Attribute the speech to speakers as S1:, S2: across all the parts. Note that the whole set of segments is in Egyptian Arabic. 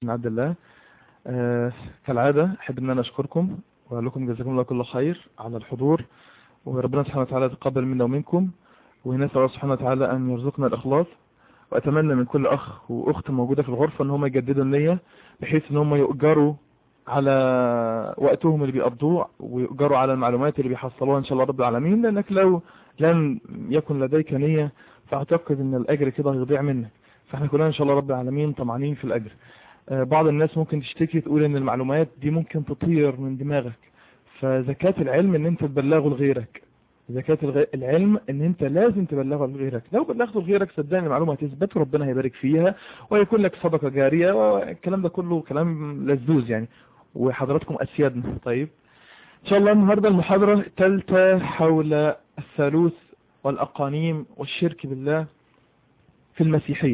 S1: بن عبد الله آه كالعادة أحب أن أنا أشكركم وأقول لكم جزاكم الله كل خير على الحضور وربنا سبحانه وتعالى يتقبل منا ومنكم ونسأل الله سبحانه وتعالى أن يرزقنا الإخلاص وأتمنى من كل أخ وأخت موجودة في الغرفة أن هم يجددوا النية بحيث أن هم يؤجروا على وقتهم اللي بيقضوه ويؤجروا على المعلومات اللي بيحصلوها إن شاء الله رب العالمين لأنك لو لم يكن لديك نية فأعتقد أن الأجر كده هيضيع منك فاحنا كلنا إن شاء الله رب العالمين طمعانين في الأجر بعض الناس ممكن تشتكي تقول ان المعلومات دي ممكن تطير من دماغك فزكاة العلم ان انت تبلغه لغيرك زكاة الغ... العلم ان انت لازم تبلغه لغيرك لو بلغته لغيرك صدقني المعلومة هتثبت وربنا هيبارك فيها ويكون لك صدقة جارية والكلام ده كله كلام لذوذ يعني وحضراتكم اسيادنا طيب ان شاء الله النهاردة المحاضرة الثالثة حول الثالوث والاقانيم والشرك بالله في المسيحية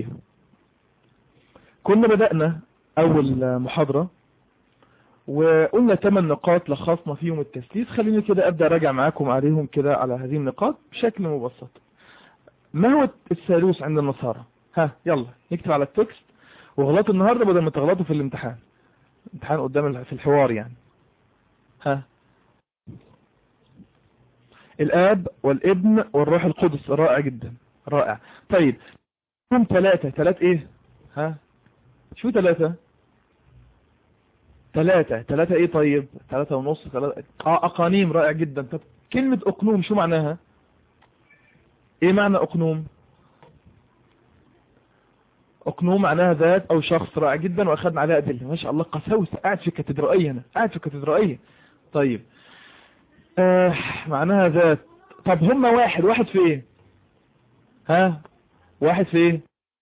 S1: كنا بدأنا اول محاضرة وقلنا ثمان نقاط لخصنا فيهم التسليس خليني كده ابدأ راجع معاكم عليهم كده على هذه النقاط بشكل مبسط ما هو الثالوث عند النصارى ها يلا نكتب على التكست وغلطوا النهاردة بدل ما تغلطوا في الامتحان امتحان قدام في الحوار يعني ها الاب والابن والروح القدس رائع جدا رائع طيب هم ثلاثة ثلاث ايه ها شو ثلاثة ثلاثة ثلاثة ايه طيب ثلاثة ونص ثلاثة اه اقانيم رائع جدا طب كلمة اقنوم شو معناها ايه معنى اقنوم اقنوم معناها ذات او شخص رائع جدا واخدنا عليها ادله ما شاء الله قساوسة قاعد في كاتدرائية انا قاعد في كاتدرائية طيب آه معناها ذات طب هم واحد واحد في ايه ها واحد في ايه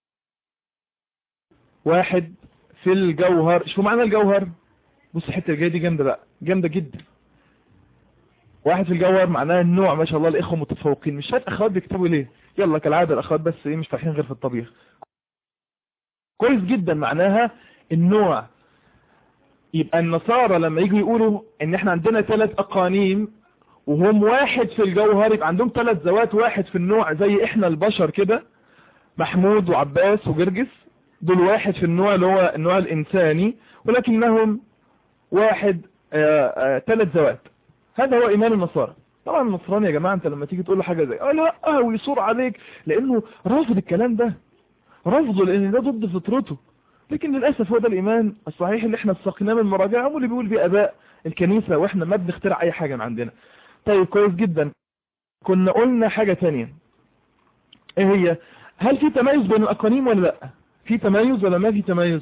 S1: واحد في الجوهر شو معنى الجوهر بص الحته الجايه دي جامده بقى جامده جدا واحد في الجوهر معناه النوع ما شاء الله الاخوه متفوقين مش شايف اخوات بيكتبوا ليه يلا كالعاده الاخوات بس ايه مش فاهمين غير في الطبيخ كويس جدا معناها النوع يبقى النصارى لما يجوا يقولوا ان احنا عندنا ثلاث اقانيم وهم واحد في الجوهر يبقى عندهم ثلاث ذوات واحد في النوع زي احنا البشر كده محمود وعباس وجرجس دول واحد في النوع اللي هو النوع الإنساني ولكنهم واحد ثلاث ذوات هذا هو إيمان النصارى طبعا النصراني يا جماعة انت لما تيجي تقول له حاجة زي اه لا اه ويصور عليك لانه رافض الكلام ده رافضه لان ده ضد فطرته لكن للأسف هو ده الإيمان الصحيح اللي احنا استقناه من مراجعهم واللي بيقول بيه أباء الكنيسة واحنا ما بنخترع أي حاجة من عندنا طيب كويس جدا كنا قلنا حاجة تانية ايه هي هل في تميز بين الأقانيم ولا لا في تميز ولا ما في تميز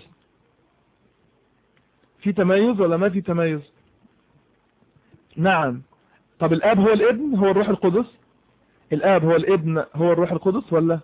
S1: في تميز ولا ما في تميز نعم طب الاب هو الابن هو الروح القدس الاب هو الابن هو الروح القدس ولا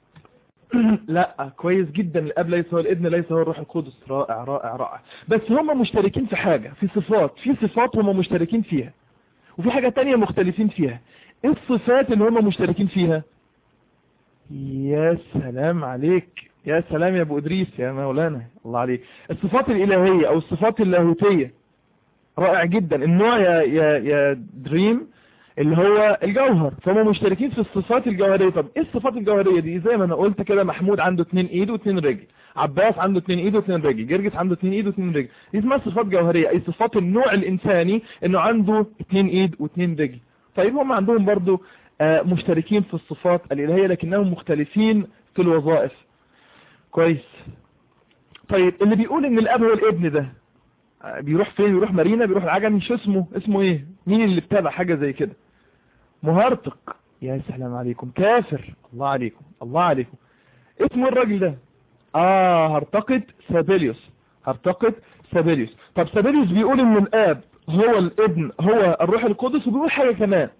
S1: لا كويس جدا الاب ليس هو الابن ليس هو الروح القدس رائع رائع رائع بس هم مشتركين في حاجة في صفات في صفات هم مشتركين فيها وفي حاجة تانية مختلفين فيها ايه الصفات اللي هم مشتركين فيها يا سلام عليك يا سلام يا ابو ادريس يا مولانا الله عليك الصفات الالهية او الصفات اللاهوتية رائع جدا النوع يا يا يا دريم اللي هو الجوهر فهم مشتركين في الصفات الجوهرية طب ايه الصفات الجوهرية دي زي ما انا قلت كده محمود عنده اتنين ايد واتنين رجل عباس عنده اتنين ايد واتنين رجل جرجس عنده اتنين ايد واتنين رجل دي اسمها صفات جوهرية اي صفات النوع الانساني انه عنده اتنين ايد واتنين رجل طيب هم عندهم برضو آه مشتركين في الصفات الالهية لكنهم مختلفين في الوظائف كويس طيب اللي بيقول ان الاب هو الابن ده بيروح فين بيروح مارينا بيروح العجمي شو اسمه اسمه ايه مين اللي ابتدع حاجة زي كده مهرطق يا سلام عليكم كافر الله عليكم الله عليكم اسمه الراجل ده اه هرتقد سابيليوس هرتقد سابيليوس طب سابيليوس بيقول ان الاب هو الابن هو الروح القدس وبيقول حاجة كمان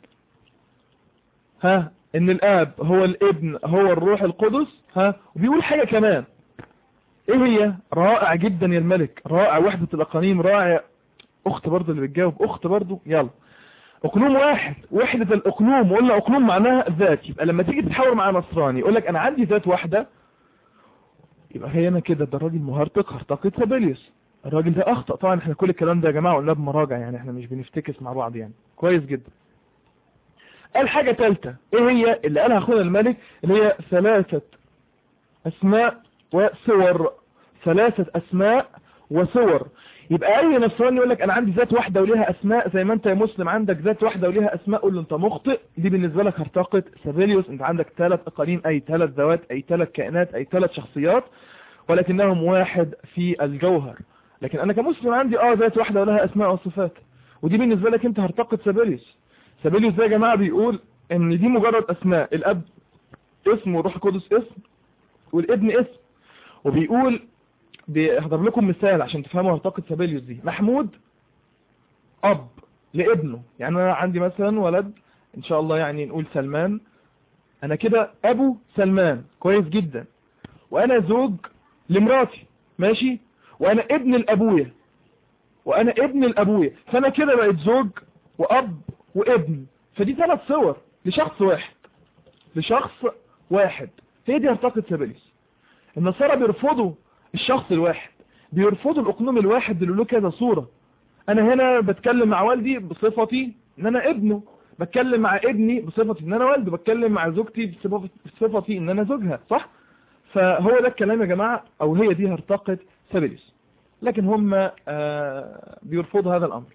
S1: ها ان الاب هو الابن هو الروح القدس ها وبيقول حاجة كمان ايه هي رائع جدا يا الملك رائع وحدة الاقانيم رائع اخت برضو اللي بتجاوب اخت برضو يلا اقنوم واحد وحدة الاقنوم وقلنا اقنوم معناها ذات يبقى لما تيجي تتحاور مع نصراني يقول لك انا عندي ذات واحدة يبقى هي انا كده ده الراجل مهرطق هرتقد سابيليوس الراجل ده اخطأ طبعا احنا كل الكلام ده يا جماعة قلنا بمراجع يعني احنا مش بنفتكس مع بعض يعني كويس جدا قال حاجة ثالثة ايه هي اللي قالها اخونا الملك اللي هي ثلاثة اسماء وصور ثلاثة اسماء وصور يبقى اي نصراني يقول لك انا عندي ذات واحدة وليها اسماء زي ما انت يا مسلم عندك ذات واحدة وليها اسماء قول له انت مخطئ دي بالنسبة لك هرطقة سابيليوس انت عندك ثلاث اقاليم اي ثلاث ذوات اي ثلاث كائنات اي ثلاث شخصيات ولكنهم واحد في الجوهر لكن انا كمسلم عندي اه ذات واحدة ولها اسماء وصفات ودي بالنسبة لك انت هرطقة سابيليوس سابيليوس ده يا جماعة بيقول ان دي مجرد اسماء الاب اسم والروح القدس اسم والابن اسم وبيقول بيحضر لكم مثال عشان تفهموا هرطقة سابيليوس دي محمود اب لابنه يعني انا عندي مثلا ولد ان شاء الله يعني نقول سلمان انا كده ابو سلمان كويس جدا وانا زوج لمراتي ماشي وانا ابن الابويا وانا ابن الابويا فانا كده بقيت زوج واب وابن فدي ثلاث صور لشخص واحد لشخص واحد هي دي هرطقة سابيليوس النصارى بيرفضوا الشخص الواحد بيرفضوا الاقنوم الواحد اللي له كذا صورة انا هنا بتكلم مع والدي بصفتي ان انا ابنه بتكلم مع ابني بصفتي ان انا والده بتكلم مع زوجتي بصفتي ان انا زوجها صح فهو ده الكلام يا جماعة او هي دي هرطقة سابيليوس لكن هم آه بيرفضوا هذا الامر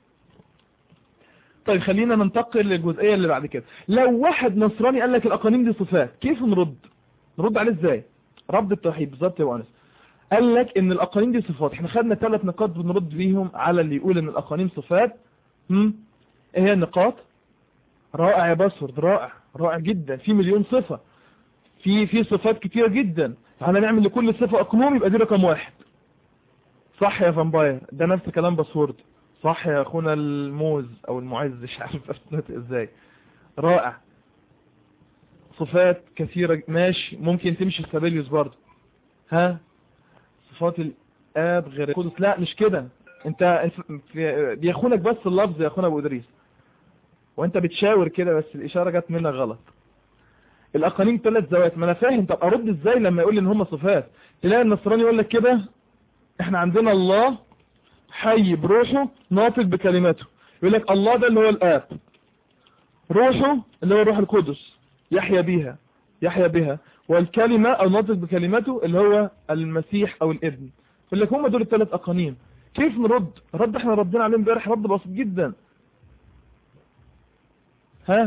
S1: طيب خلينا ننتقل للجزئية اللي بعد كده لو واحد نصراني قال لك الاقانيم دي صفات كيف نرد نرد عليه ازاي رد التوحيد بالظبط يا وانس قال لك ان الاقانيم دي صفات احنا خدنا ثلاث نقاط بنرد بيهم على اللي يقول ان الاقانيم صفات هم ايه هي النقاط رائع يا باسورد رائع رائع جدا في مليون صفة في في صفات كتيرة جدا تعالى نعمل لكل صفة اقنوم يبقى دي رقم واحد صح يا فامباير ده نفس كلام باسورد صح يا اخونا الموز او المعز مش عارف افتنطق ازاي رائع صفات كثيرة ماشي ممكن تمشي السابيليوس برضه ها صفات الاب غير القدس لا مش كده انت بيخونك بس اللفظ يا اخونا ابو ادريس وانت بتشاور كده بس الاشارة جت منك غلط الاقانيم ثلاث ذوات ما انا فاهم طب ارد ازاي لما يقول لي ان هم صفات تلاقي النصراني يقول لك كده احنا عندنا الله حي بروحه ناطق بكلماته يقول لك الله ده اللي هو الاب روحه اللي هو الروح القدس يحيا بها يحيا بها والكلمة او ناطق بكلمته اللي هو المسيح او الابن يقول لك هم دول الثلاث اقانيم كيف نرد رد احنا ردنا عليه امبارح رد بسيط جدا ها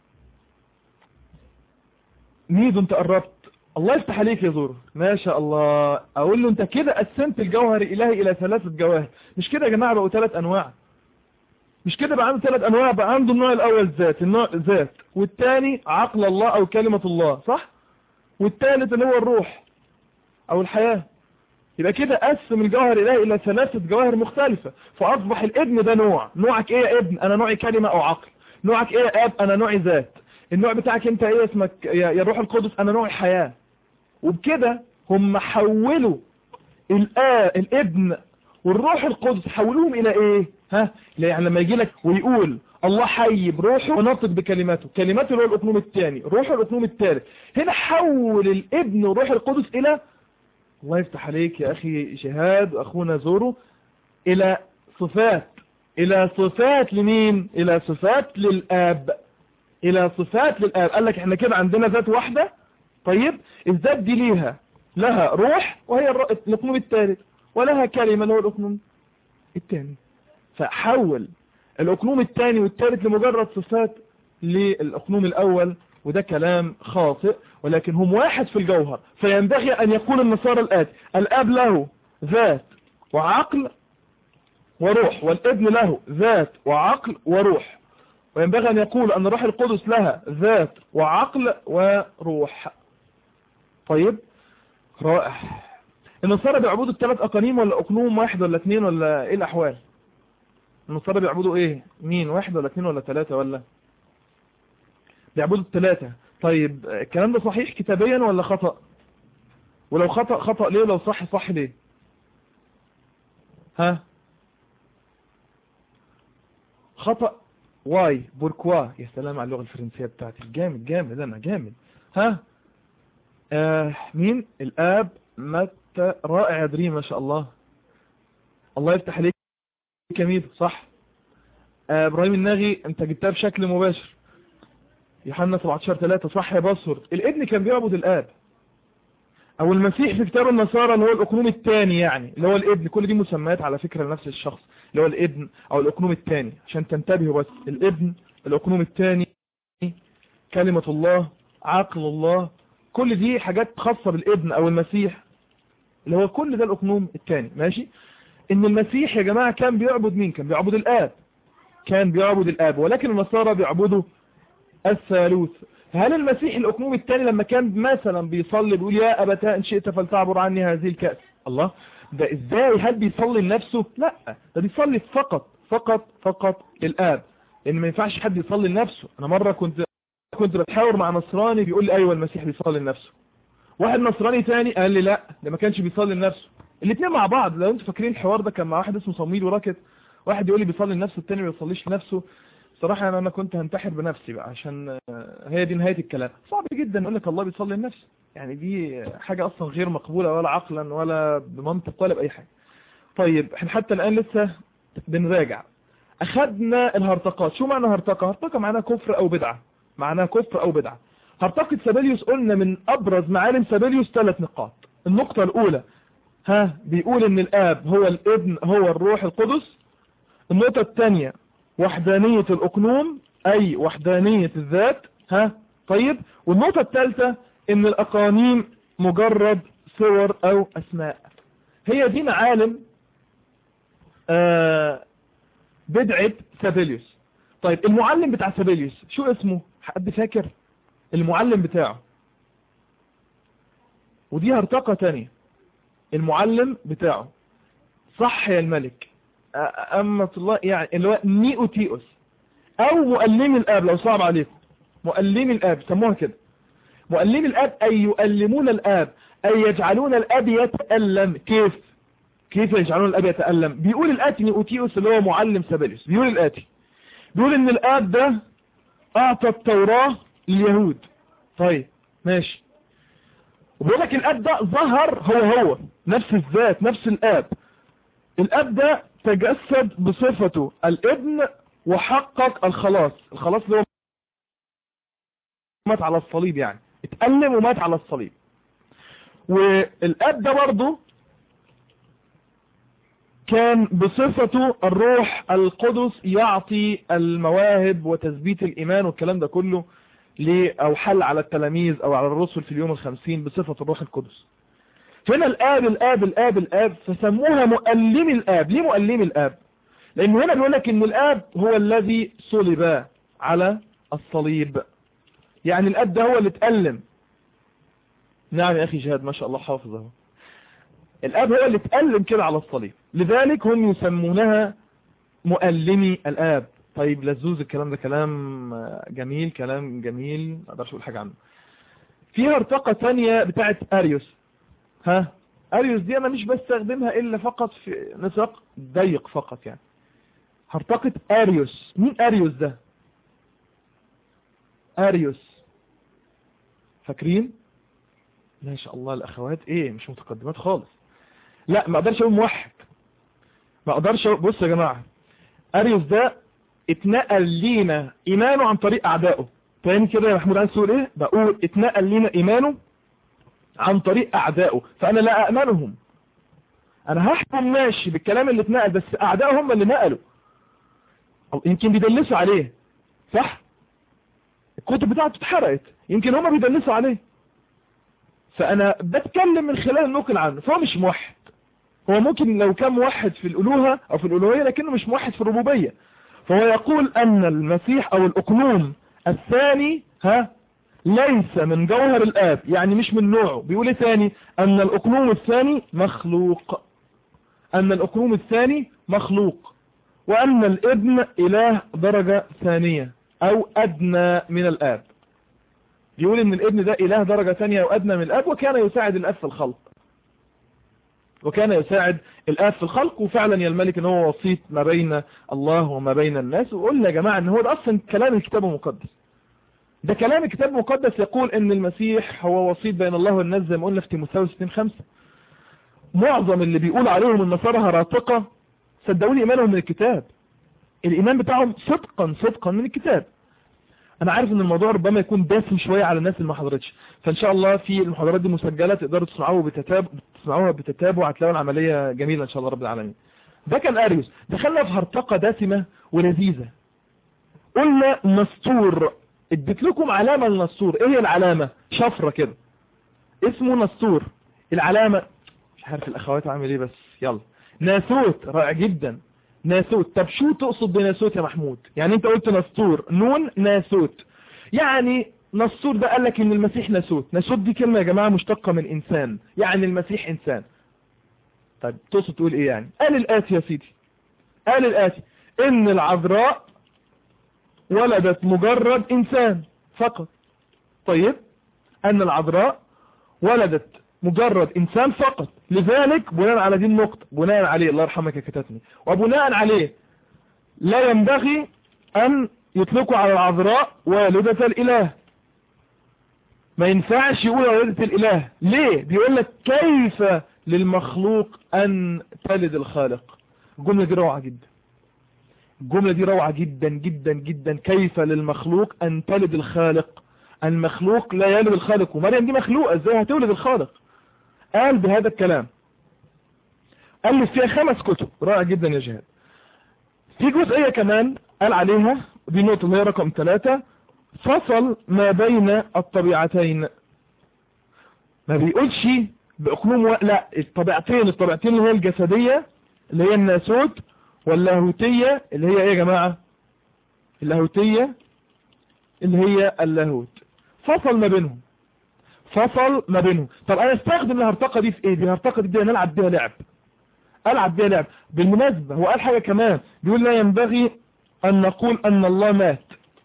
S1: ميدو انت قربت الله يفتح عليك يا زور ما شاء الله اقول له انت كده قسمت الجوهر الالهي الى ثلاثة جواهر مش كده يا جماعة بقوا ثلاث انواع مش كده بقى عنده ثلاث انواع بقى عنده النوع الاول ذات النوع ذات والثاني عقل الله او كلمة الله صح والثالث اللي هو الروح او الحياة يبقى كده قسم الجوهر الالهي الى ثلاثة جواهر مختلفة فاصبح الابن ده نوع نوعك ايه يا ابن انا نوعي كلمة او عقل نوعك ايه يا اب انا نوعي ذات النوع بتاعك انت ايه اسمك يا الروح القدس انا نوعي حياة وبكده هم حولوا الابن والروح القدس حولوهم الى ايه ها يعني لما يجي لك ويقول الله حي بروحه ونطق بكلماته كلماته اللي هو الاقنوم الثاني روح الاقنوم الثالث هنا حول الابن والروح القدس الى الله يفتح عليك يا اخي جهاد واخونا زورو الى صفات الى صفات لمين الى صفات للاب الى صفات للاب قال لك احنا كده عندنا ذات واحدة طيب الذات دي ليها لها روح وهي الاقنوم الثالث ولها كلمة اللي هو الاقنوم الثاني فحول الاقنوم الثاني والثالث لمجرد صفات للاقنوم الاول وده كلام خاطئ ولكن هم واحد في الجوهر فينبغي ان يقول النصارى الاتي الاب له ذات وعقل وروح والابن له ذات وعقل وروح وينبغي أن يقول أن الروح القدس لها ذات وعقل وروح طيب رائع النصارى بيعبدوا الثلاث أقانيم ولا أقنوم واحد ولا اثنين ولا إيه الأحوال النصارى بيعبدوا إيه مين واحد ولا اثنين ولا ثلاثة ولا بيعبدوا الثلاثة طيب الكلام ده صحيح كتابيا ولا خطأ ولو خطأ خطأ ليه ولو صح صح ليه ها خطأ واي بوركوا يا سلام على اللغة الفرنسية بتاعتي جامد جامد انا جامد ها آه مين الاب متى رائع يا دريم ما شاء الله الله يفتح عليك كميد صح آه ابراهيم الناغي انت جبتها بشكل مباشر يوحنا 17 3 صح يا بصر الابن كان بيعبد الاب او المسيح في كتاب النصارى اللي هو الاقنوم الثاني يعني اللي هو الابن كل دي مسميات على فكرة لنفس الشخص اللي هو الابن او الاقنوم الثاني عشان تنتبهوا بس الابن الاقنوم الثاني كلمة الله عقل الله كل دي حاجات خاصة بالابن او المسيح اللي هو كل ده الاقنوم الثاني ماشي ان المسيح يا جماعة كان بيعبد مين كان بيعبد الاب كان بيعبد الاب ولكن النصارى بيعبدوا الثالوث هل المسيح الأقنوم الثاني لما كان مثلا بيصلي بيقول يا أبتاء إن شئت فلتعبر عني هذه الكأس الله ده إزاي هل بيصلي لنفسه لا ده بيصلي فقط فقط فقط للآب لأن ما ينفعش حد يصلي لنفسه أنا مرة كنت كنت بتحاور مع نصراني بيقول لي أيوة المسيح بيصلي لنفسه واحد نصراني تاني قال لي لا ده ما كانش بيصلي لنفسه الاثنين مع بعض لو انتوا فاكرين الحوار ده كان مع واحد اسمه صميل وراكت واحد يقول لي بيصلي لنفسه التاني ما بيصليش لنفسه صراحة أنا, أنا كنت هنتحر بنفسي بقى عشان هي دي نهاية الكلام صعب جدا أقول لك الله بيصلي لنفسه يعني دي حاجة أصلا غير مقبولة ولا عقلا ولا بمنطق ولا بأي حاجة طيب احنا حتى الآن لسه بنراجع أخذنا الهرطقات شو معنى هرطقة هرطقة معناها كفر أو بدعة معناها كفر أو بدعة هرطقة سابيليوس قلنا من أبرز معالم سابيليوس ثلاث نقاط النقطة الأولى ها بيقول إن الآب هو الابن هو الروح القدس النقطة الثانية وحدانية الأقنوم أي وحدانية الذات ها طيب والنقطة الثالثة إن الأقانيم مجرد صور أو أسماء هي دي معالم آه بدعة سابيليوس طيب المعلم بتاع سابيليوس شو اسمه حد فاكر المعلم بتاعه ودي هرطقة تانية المعلم بتاعه صح يا الملك أمة الله يعني اللي هو نيوتيوس أو مؤلمي الآب لو صعب عليكم مؤلمي الآب سموها كده مؤلمي الآب أي يؤلمون الآب أي يجعلون الآب يتألم كيف كيف يجعلون الآب يتألم بيقول الآتي نيوتيوس اللي هو معلم سابيليوس بيقول الآتي بيقول إن الآب ده أعطى التوراة لليهود طيب ماشي وبيقول لك الآب ده ظهر هو هو نفس الذات نفس الآب الاب ده تجسد بصفته الابن وحقق الخلاص الخلاص اللي هو مات على الصليب يعني اتألم ومات على الصليب والاب ده برضه كان بصفته الروح القدس يعطي المواهب وتثبيت الإيمان والكلام ده كله أو حل على التلاميذ أو على الرسل في اليوم الخمسين بصفة الروح القدس هنا الآب الآب الآب الآب فسموها مؤلم الآب ليه مؤلم الآب لأن هنا بيقول لك إن الآب هو الذي صلب على الصليب يعني الآب ده هو اللي اتألم نعم يا أخي جهاد ما شاء الله حافظه الآب هو اللي اتألم كده على الصليب لذلك هم يسمونها مؤلمي الآب طيب لزوز الكلام ده كلام جميل كلام جميل ما اقدرش اقول حاجه عنه فيها ارتقى ثانيه بتاعه اريوس ها اريوس دي انا مش بستخدمها الا فقط في نطاق ضيق فقط يعني هرتقة اريوس مين اريوس ده اريوس فاكرين ما شاء الله الاخوات ايه مش متقدمات خالص لا ما اقدرش اقول موحد ما اقدرش اقول بص يا جماعه اريوس ده اتنقل لينا ايمانه عن طريق اعدائه تاني كده يا محمود عايز تقول ايه بقول اتنقل لينا ايمانه عن طريق اعدائه فانا لا امنهم انا هحكم ماشي بالكلام اللي اتنقل بس اعدائه هم اللي نقلوا أو يمكن بيدلسوا عليه صح الكتب بتاعته اتحرقت يمكن هم بيدلسوا عليه فانا بتكلم من خلال النقل عنه فهو مش موحد هو ممكن لو كان موحد في الالوهة او في الالوهية لكنه مش موحد في الربوبية فهو يقول ان المسيح او الاقنوم الثاني ها ليس من جوهر الآب يعني مش من نوعه بيقول ايه ثاني أن الأقنوم الثاني مخلوق أن الأقنوم الثاني مخلوق وأن الابن إله درجة ثانية أو أدنى من الآب بيقول إن الابن ده إله درجة ثانية أو أدنى من الآب وكان يساعد الآب في الخلق وكان يساعد الآب في الخلق وفعلا يا الملك ان هو وسيط ما بين الله وما بين الناس وقلنا يا جماعة ان هو ده اصلا كلام الكتاب المقدس ده كلام الكتاب المقدس يقول ان المسيح هو وسيط بين الله والناس زي ما قلنا في تيموثاوس 2:5 معظم اللي بيقول عليهم النصارى هراطقه صدقوني ايمانهم من الكتاب الايمان بتاعهم صدقا صدقا من الكتاب انا عارف ان الموضوع ربما يكون دسم شوية على الناس اللي ما حضرتش فان شاء الله في المحاضرات دي مسجلة تقدروا تسمعوها بتتابع تسمعوها بتتابع هتلاقوا العملية جميلة ان شاء الله رب العالمين ده كان اريوس دخلنا في هرطقة دسمة ولذيذة قلنا نسطور اديت لكم علامة النسطور ايه هي العلامة شفرة كده اسمه نسطور العلامة مش عارف الاخوات عامل ايه بس يلا ناسوت رائع جدا ناسوت طب شو تقصد بناسوت يا محمود يعني انت قلت نسطور نون ناسوت يعني نسطور ده قال لك ان المسيح ناسوت ناسوت دي كلمة يا جماعة مشتقة من انسان يعني المسيح انسان طيب تقصد تقول ايه يعني قال الاتي يا سيدي قال الاتي ان العذراء ولدت مجرد انسان فقط طيب ان العذراء ولدت مجرد انسان فقط لذلك بناء على دي النقطة بناء عليه الله يرحمك يا كتاتني وبناء عليه لا ينبغي ان يطلقوا على العذراء والدة الاله ما ينفعش يقول والدة الاله ليه بيقول لك كيف للمخلوق ان تلد الخالق الجملة دي روعة جدا الجملة دي روعة جدا جدا جدا كيف للمخلوق ان تلد الخالق المخلوق لا يلد الخالق ومريم دي مخلوقة ازاي هتولد الخالق قال بهذا الكلام ألف فيها خمس كتب رائع جدا يا جهاد في جزئية كمان قال عليها دي نقطة اللي هي رقم ثلاثة فصل ما بين الطبيعتين ما بيقولش بأقلوم و... لا الطبيعتين الطبيعتين اللي هي الجسدية اللي هي الناسوت واللاهوتية اللي هي ايه يا جماعة اللاهوتية اللي هي اللاهوت فصل ما بينهم فصل ما بينهم طب انا استخدم الهرطقة دي في ايه دي الهرطقة دي نلعب بيها لعب العب بيها لعب بالمناسبة هو قال حاجة كمان بيقول لا ينبغي ان نقول ان الله مات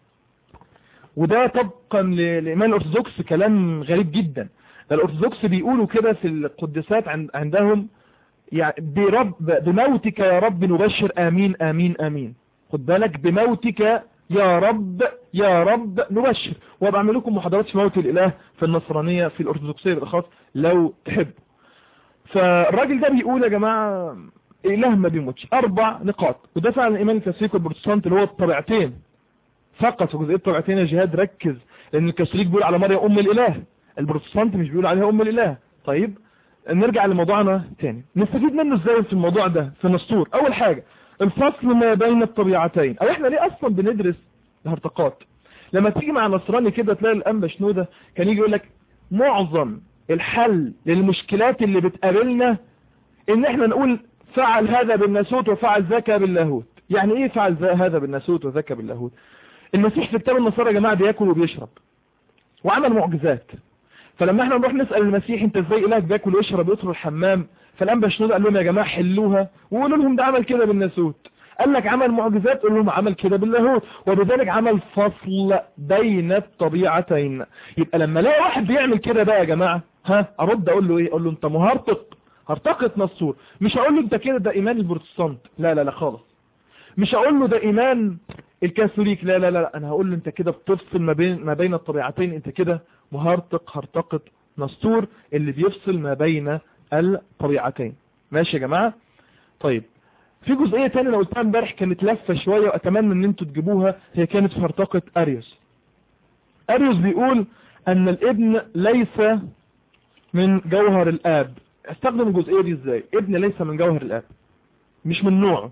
S1: وده طبقا لإيمان الأرثوذكس كلام غريب جدا الأرثوذكس بيقولوا كده في القدسات عندهم يعني برب بموتك يا رب نبشر آمين آمين آمين خد بالك بموتك يا رب يا رب نبشر وبعمل لكم محاضرات في موت الإله في النصرانية في الأرثوذكسية بالأخص لو تحب فالراجل ده بيقول يا جماعة إله ما بيموتش أربع نقاط وده فعلا الإيمان الكاثوليك والبروتستانت اللي هو الطبيعتين فقط في جزئية الطبيعتين يا جهاد ركز لأن الكاثوليك بيقول على مريم أم الإله البروتستانت مش بيقول عليها أم الإله طيب نرجع لموضوعنا تاني نستفيد منه ازاي في الموضوع ده في النسطور أول حاجة الفصل ما بين الطبيعتين أو احنا ليه أصلا بندرس الهرطقات لما تيجي مع نصراني كده تلاقي الأنبا شنودة كان يجي يقول لك معظم الحل للمشكلات اللي بتقابلنا ان احنا نقول فعل هذا بالناسوت وفعل ذاك باللاهوت يعني ايه فعل هذا بالناسوت وذاك باللاهوت المسيح في كتاب النصارى يا جماعة بياكل وبيشرب وعمل معجزات فلما احنا نروح نسأل المسيح انت ازاي الهك بياكل ويشرب ويدخل الحمام فالانبا شنود قال لهم يا جماعة حلوها وقولوا لهم ده عمل كده بالناسوت قال لك عمل معجزات قول لهم عمل كده باللاهوت وبذلك عمل فصل بين الطبيعتين يبقى لما الاقي واحد بيعمل كده بقى يا جماعة ها ارد اقول له ايه اقول له انت مهرطق هرطقة نصور مش هقول له انت كده ده ايمان البروتستانت لا لا لا خالص مش هقول له ده ايمان الكاثوليك لا لا لا انا هقول له انت كده بتفصل ما بين ما بين الطبيعتين انت كده مهرطق هرطقة نسطور اللي بيفصل ما بين الطبيعتين ماشي يا جماعة طيب في جزئية تانية انا قلتها امبارح كانت لفة شوية واتمنى ان انتوا تجيبوها هي كانت في هرطقة اريوس اريوس بيقول ان الابن ليس من جوهر الاب استخدم الجزئية دي ازاي ابن ليس من جوهر الاب مش من نوعه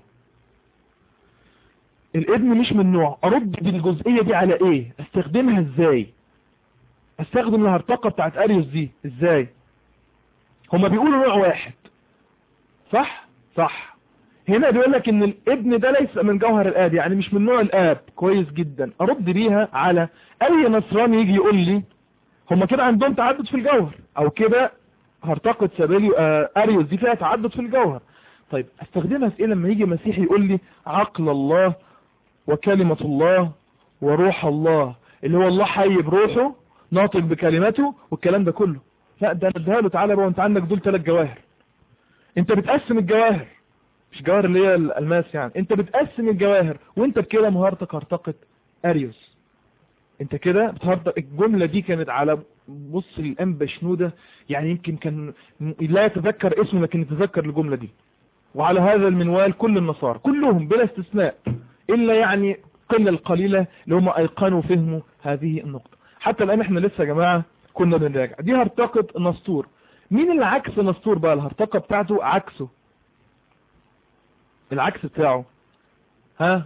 S1: الابن مش من نوع ارد بالجزئية دي على ايه استخدمها ازاي استخدم الهرطقة بتاعت اريوس دي ازاي هما بيقولوا نوع واحد صح صح هنا بيقول لك ان الابن ده ليس من جوهر الاب يعني مش من نوع الاب كويس جدا ارد بيها على اي نصراني يجي يقول لي هما كده عندهم تعدد في الجوهر او كده هرطقة سابيليو اريوس دي فيها تعدد في الجوهر طيب استخدمها في ايه لما يجي مسيحي يقول لي عقل الله وكلمة الله وروح الله اللي هو الله حي بروحه ناطق بكلمته والكلام ده كله لا ده اديها له تعالى بقى وانت عندك دول ثلاث جواهر انت بتقسم الجواهر مش جواهر اللي هي الالماس يعني انت بتقسم الجواهر وانت بكده مهارتك هرطقة اريوس انت كده بتهرطق الجملة دي كانت على بص الانبا شنودة يعني يمكن كان لا يتذكر اسمه لكن يتذكر الجملة دي وعلى هذا المنوال كل النصارى كلهم بلا استثناء الا يعني القلة القليلة اللي هم ايقنوا وفهموا هذه النقطة حتى الان احنا لسه يا جماعة كنا بنراجع دي هرطقة نسطور مين اللي عكس نسطور بقى الهرطقة بتاعته عكسه العكس بتاعه ها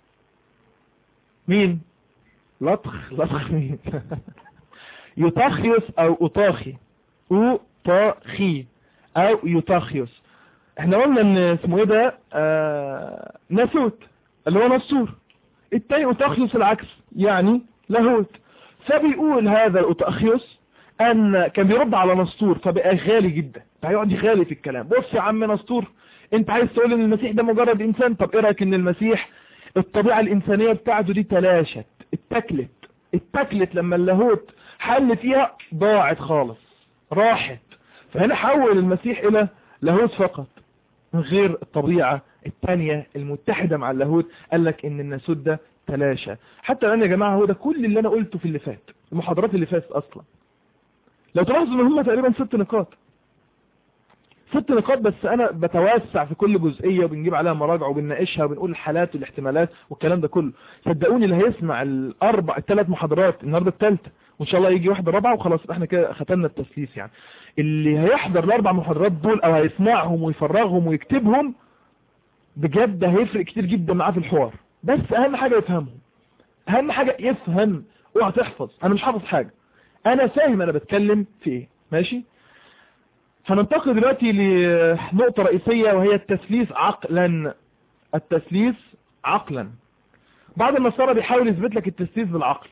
S1: مين لطخ لطخ مين يطخيوس او اطاخي اطاخي او يطخيوس احنا قلنا ان اسمه ايه ده آه ناسوت اللي هو نسور التاني اطاخيوس العكس يعني لاهوت فبيقول هذا الاطاخيوس ان كان بيرد على نسطور فبقى غالي جدا فهيقعد يغالي في الكلام بص يا عم نسطور انت عايز تقول ان المسيح ده مجرد انسان طب ايه رايك ان المسيح الطبيعة الانسانية بتاعته دي تلاشت اتكلت اتكلت لما اللاهوت حل فيها ضاعت خالص راحت فهنا حول المسيح الى لاهوت فقط من غير الطبيعة التانية المتحدة مع اللاهوت قال لك ان الناسوت ده تلاشى حتى الان يا جماعة هو ده كل اللي انا قلته في اللي فات المحاضرات اللي فاتت اصلا لو تلاحظوا ان هم تقريبا ست نقاط ست نقاط بس انا بتوسع في كل جزئية وبنجيب عليها مراجع وبنناقشها وبنقول الحالات والاحتمالات والكلام ده كله صدقوني اللي هيسمع الاربع الثلاث محاضرات النهارده الثالثه وان شاء الله يجي واحده رابعه وخلاص احنا كده ختمنا التسليس يعني اللي هيحضر الاربع محاضرات دول او هيسمعهم ويفرغهم ويكتبهم بجد هيفرق كتير جدا معاه في الحوار بس اهم حاجه يفهمهم اهم حاجه يفهم اوعى تحفظ انا مش حافظ حاجه انا فاهم انا بتكلم في ايه ماشي هننتقل دلوقتي لنقطة رئيسية وهي التسليس عقلا التسليس عقلا بعض النصارى بيحاول يثبت لك التسليس بالعقل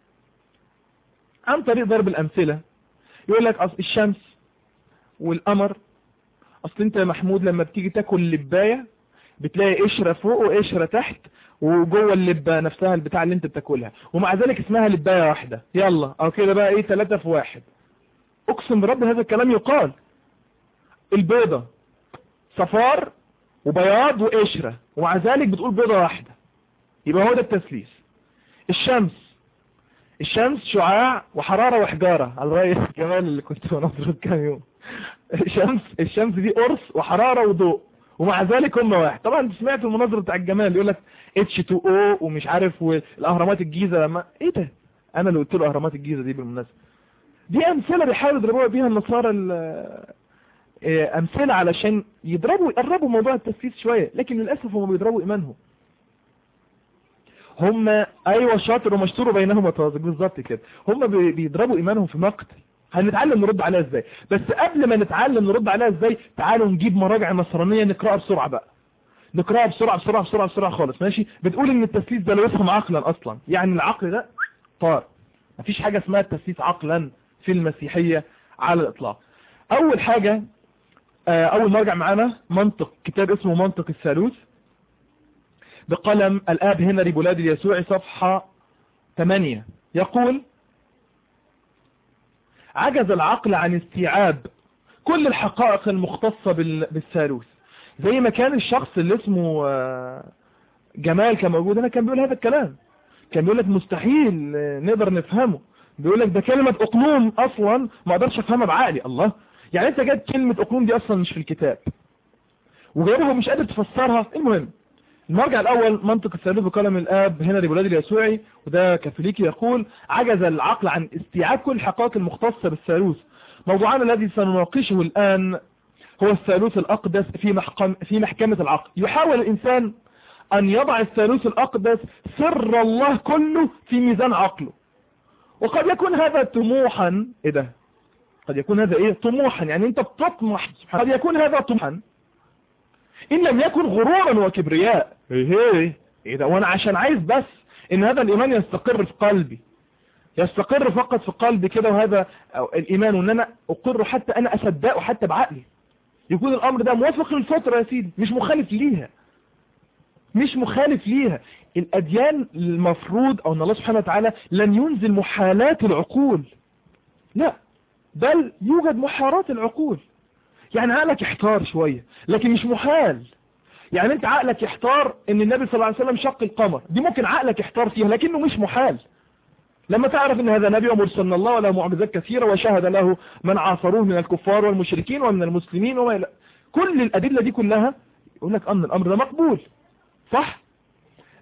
S1: عن طريق ضرب الأمثلة يقول لك أصل الشمس والقمر أصل أنت يا محمود لما بتيجي تاكل لباية بتلاقي قشرة فوق وقشرة تحت وجوه اللبة نفسها البتاع اللي انت بتاكلها ومع ذلك اسمها لباية واحدة يلا او كده بقى ايه ثلاثة في واحد اقسم برب هذا الكلام يقال البيضة صفار وبياض وقشرة ومع ذلك بتقول بيضة واحدة يبقى هو ده التسليس الشمس الشمس شعاع وحرارة وحجارة على رأي الجمال اللي كنت بنظره كام يوم الشمس الشمس دي قرص وحرارة وضوء ومع ذلك هم واحد طبعا انت سمعت المناظرة بتاع الجمال يقول لك H2O ومش عارف والاهرامات الجيزة ما ايه ده انا اللي قلت له اهرامات الجيزة دي بالمناسبة دي امثلة بيحاولوا يضربوها بيها النصارى امثلة علشان يضربوا يقربوا موضوع التسليس شوية لكن للأسف هم بيضربوا ايمانهم هم ايوه شاطر ومشتور بينهم وتوازق بالظبط كده هم بيضربوا ايمانهم في مقتل هنتعلم نرد عليها ازاي بس قبل ما نتعلم نرد عليها ازاي تعالوا نجيب مراجع نصرانية نقرأها بسرعة بقى نقرأها بسرعة بسرعة بسرعة بسرعة خالص ماشي بتقول ان التسليس ده لا يفهم عقلا اصلا يعني العقل ده طار مفيش حاجة اسمها التسليس عقلا في المسيحية على الاطلاق اول حاجة اول مرجع معانا منطق كتاب اسمه منطق الثالوث بقلم الاب هنري بولاد اليسوعي صفحة 8 يقول عجز العقل عن استيعاب كل الحقائق المختصة بالثالوث زي ما كان الشخص اللي اسمه جمال كان موجود هنا كان بيقول هذا الكلام كان بيقول لك مستحيل نقدر نفهمه بيقول لك ده كلمة اقنوم اصلا ما اقدرش افهمها بعقلي الله يعني انت جايب كلمة اقنوم دي اصلا مش في الكتاب وجايبها مش قادر تفسرها المهم المرجع الاول منطق الثالوث بقلم الاب هنري بولاد اليسوعي وده كاثوليكي يقول عجز العقل عن استيعاب كل الحقائق المختصة بالثالوث موضوعنا الذي سنناقشه الان هو الثالوث الاقدس في محكم في محكمة العقل يحاول الانسان ان يضع الثالوث الاقدس سر الله كله في ميزان عقله وقد يكون هذا طموحا ايه ده قد يكون هذا ايه طموحا يعني انت بتطمح قد يكون هذا طموحا ان لم يكن غرورا وكبرياء ايه ايه ده وانا عشان عايز بس ان هذا الايمان يستقر في قلبي يستقر فقط في قلبي كده وهذا الايمان وان انا اقر حتى انا اصدقه حتى بعقلي يكون الامر ده موافق للفطره يا سيدي مش مخالف ليها مش مخالف ليها الاديان المفروض او ان الله سبحانه وتعالى لن ينزل محالات العقول لا بل يوجد محارات العقول يعني عقلك يحتار شوية لكن مش محال يعني انت عقلك يحتار ان النبي صلى الله عليه وسلم شق القمر دي ممكن عقلك يحتار فيها لكنه مش محال لما تعرف ان هذا نبي ومرسل من الله وله معجزات كثيرة وشهد له من عاصروه من الكفار والمشركين ومن المسلمين وما إلى كل الأدلة دي كلها يقول لك أن الأمر ده مقبول صح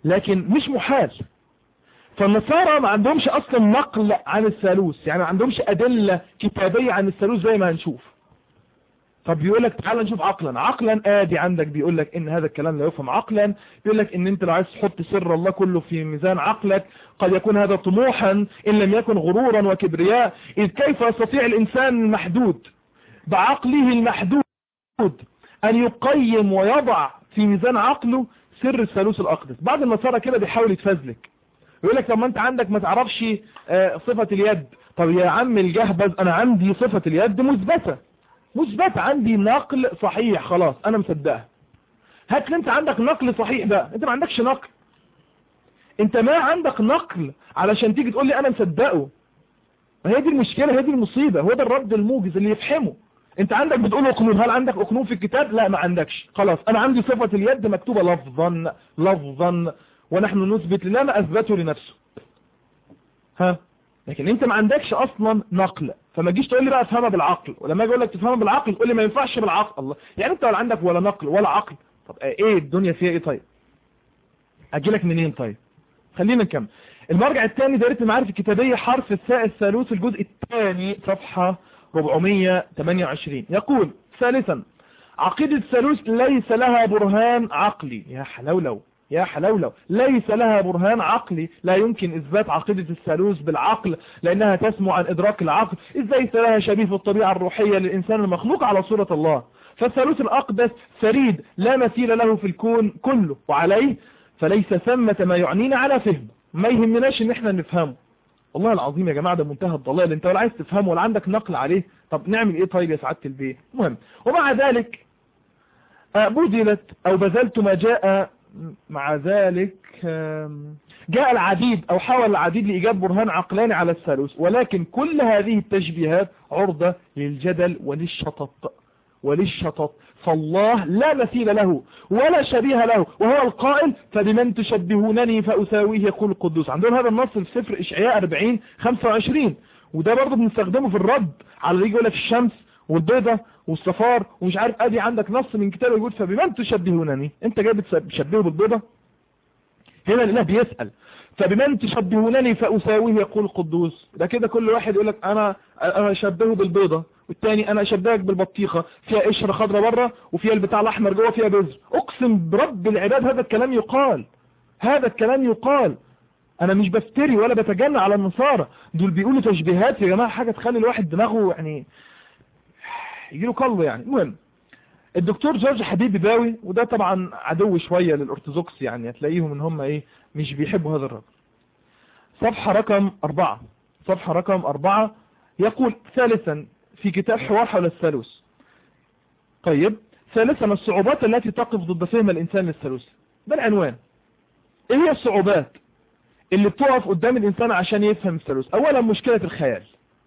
S1: لكن مش محال فالنصارى ما عندهمش اصلا نقل عن الثالوث يعني ما عندهمش ادلة كتابية عن الثالوث زي ما هنشوف طب بيقول لك تعال نشوف عقلا عقلا ادي عندك بيقول لك ان هذا الكلام لا يفهم عقلا بيقول لك ان انت لو عايز تحط سر الله كله في ميزان عقلك قد يكون هذا طموحا ان لم يكن غرورا وكبرياء اذ كيف يستطيع الانسان المحدود بعقله المحدود ان يقيم ويضع في ميزان عقله سر الثالوث الاقدس بعض النصارى كده بيحاول يتفزلك يقول لك طب ما انت عندك ما تعرفش آه، صفة اليد طب يا عم الجهبذ انا عندي صفة اليد مثبتة مثبت عندي نقل صحيح خلاص انا مصدقها هات لي انت عندك نقل صحيح بقى انت ما عندكش نقل انت ما عندك نقل علشان تيجي تقول لي انا مصدقه ما هي دي المشكلة هي دي المصيبة هو ده الرد الموجز اللي يفهمه انت عندك بتقول اقنون هل عندك اقنون في الكتاب لا ما عندكش خلاص انا عندي صفة اليد مكتوبة لفظا لفظا ونحن نثبت لنا ما اثبته لنفسه ها لكن انت ما عندكش اصلا نقل فما تجيش تقول لي بقى افهمها بالعقل ولما اجي اقول لك تفهمها بالعقل تقول لي ما ينفعش بالعقل الله يعني انت ولا عندك ولا نقل ولا عقل طب ايه الدنيا فيها ايه طيب اجي لك منين طيب خلينا نكمل المرجع الثاني دائره المعارف الكتابيه حرف الثاء الثالوث الجزء الثاني صفحه 428 يقول ثالثا عقيدة الثالوث ليس لها برهان عقلي يا حلولو يا حلولو ليس لها برهان عقلي لا يمكن إثبات عقيدة الثالوث بالعقل لأنها تسمو عن إدراك العقل إذ ليس لها شبيه في الطبيعة الروحية للإنسان المخلوق على صورة الله فالثالوث الأقدس فريد لا مثيل له في الكون كله وعليه فليس ثمة ما يعنينا على فهم ما يهمناش ان احنا نفهمه والله العظيم يا جماعة ده منتهى الضلال انت ولا عايز تفهمه ولا عندك نقل عليه طب نعمل ايه طيب يا سعادة البيه مهم ومع ذلك آه، بذلت او بذلت ما جاء مع ذلك آم، جاء العديد او حاول العديد لإيجاد برهان عقلاني على الثالوث ولكن كل هذه التشبيهات عرضة للجدل وللشطط وللشطط فالله لا مثيل له ولا شبيه له وهو القائل فبمن تشبهونني فأساويه يقول القدوس عندهم هذا النص في سفر إشعياء 40 25 وده برضه بنستخدمه في الرد على اللي يجي يقول لك الشمس والبيضة والصفار ومش عارف ادي عندك نص من كتاب يقول فبمن تشبهونني انت جاي بتشبهه بالبيضة هنا الاله بيسأل فبمن تشبهونني فأساويه يقول القدوس ده كده كل واحد يقول لك انا انا اشبهه بالبيضة والتاني انا اشبهك بالبطيخة فيها قشرة خضراء بره وفيها البتاع الاحمر جوه فيها بذر اقسم برب العباد هذا الكلام يقال هذا الكلام يقال انا مش بفتري ولا بتجنى على النصارى دول بيقولوا تشبيهات يا جماعة حاجة تخلي الواحد دماغه يعني يجيله قلب يعني المهم الدكتور جورج حبيب باوي وده طبعا عدو شوية للأرثوذكس يعني هتلاقيهم ان هم ايه مش بيحبوا هذا الرجل صفحة رقم أربعة صفحة رقم أربعة يقول ثالثا في كتاب حوار حول الثالوث طيب ثالثا الصعوبات التي تقف ضد فهم الإنسان للثالوث ده العنوان ايه هي الصعوبات اللي بتقف قدام الإنسان عشان يفهم الثالوث أولا مشكلة الخيال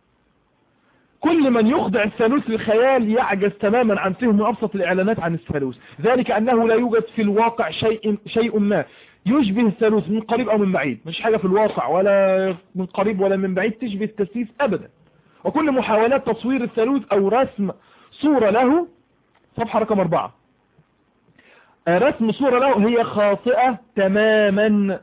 S1: كل من يخضع الثالوث للخيال يعجز تماما عن فهم أبسط الإعلانات عن الثالوث ذلك أنه لا يوجد في الواقع شيء, شيء ما يشبه الثالوث من قريب أو من بعيد مش حاجة في الواقع ولا من قريب ولا من بعيد تشبه التثليث أبدا وكل محاولات تصوير الثالوث أو رسم صورة له صفحة رقم أربعة رسم صورة له هي خاطئة تماما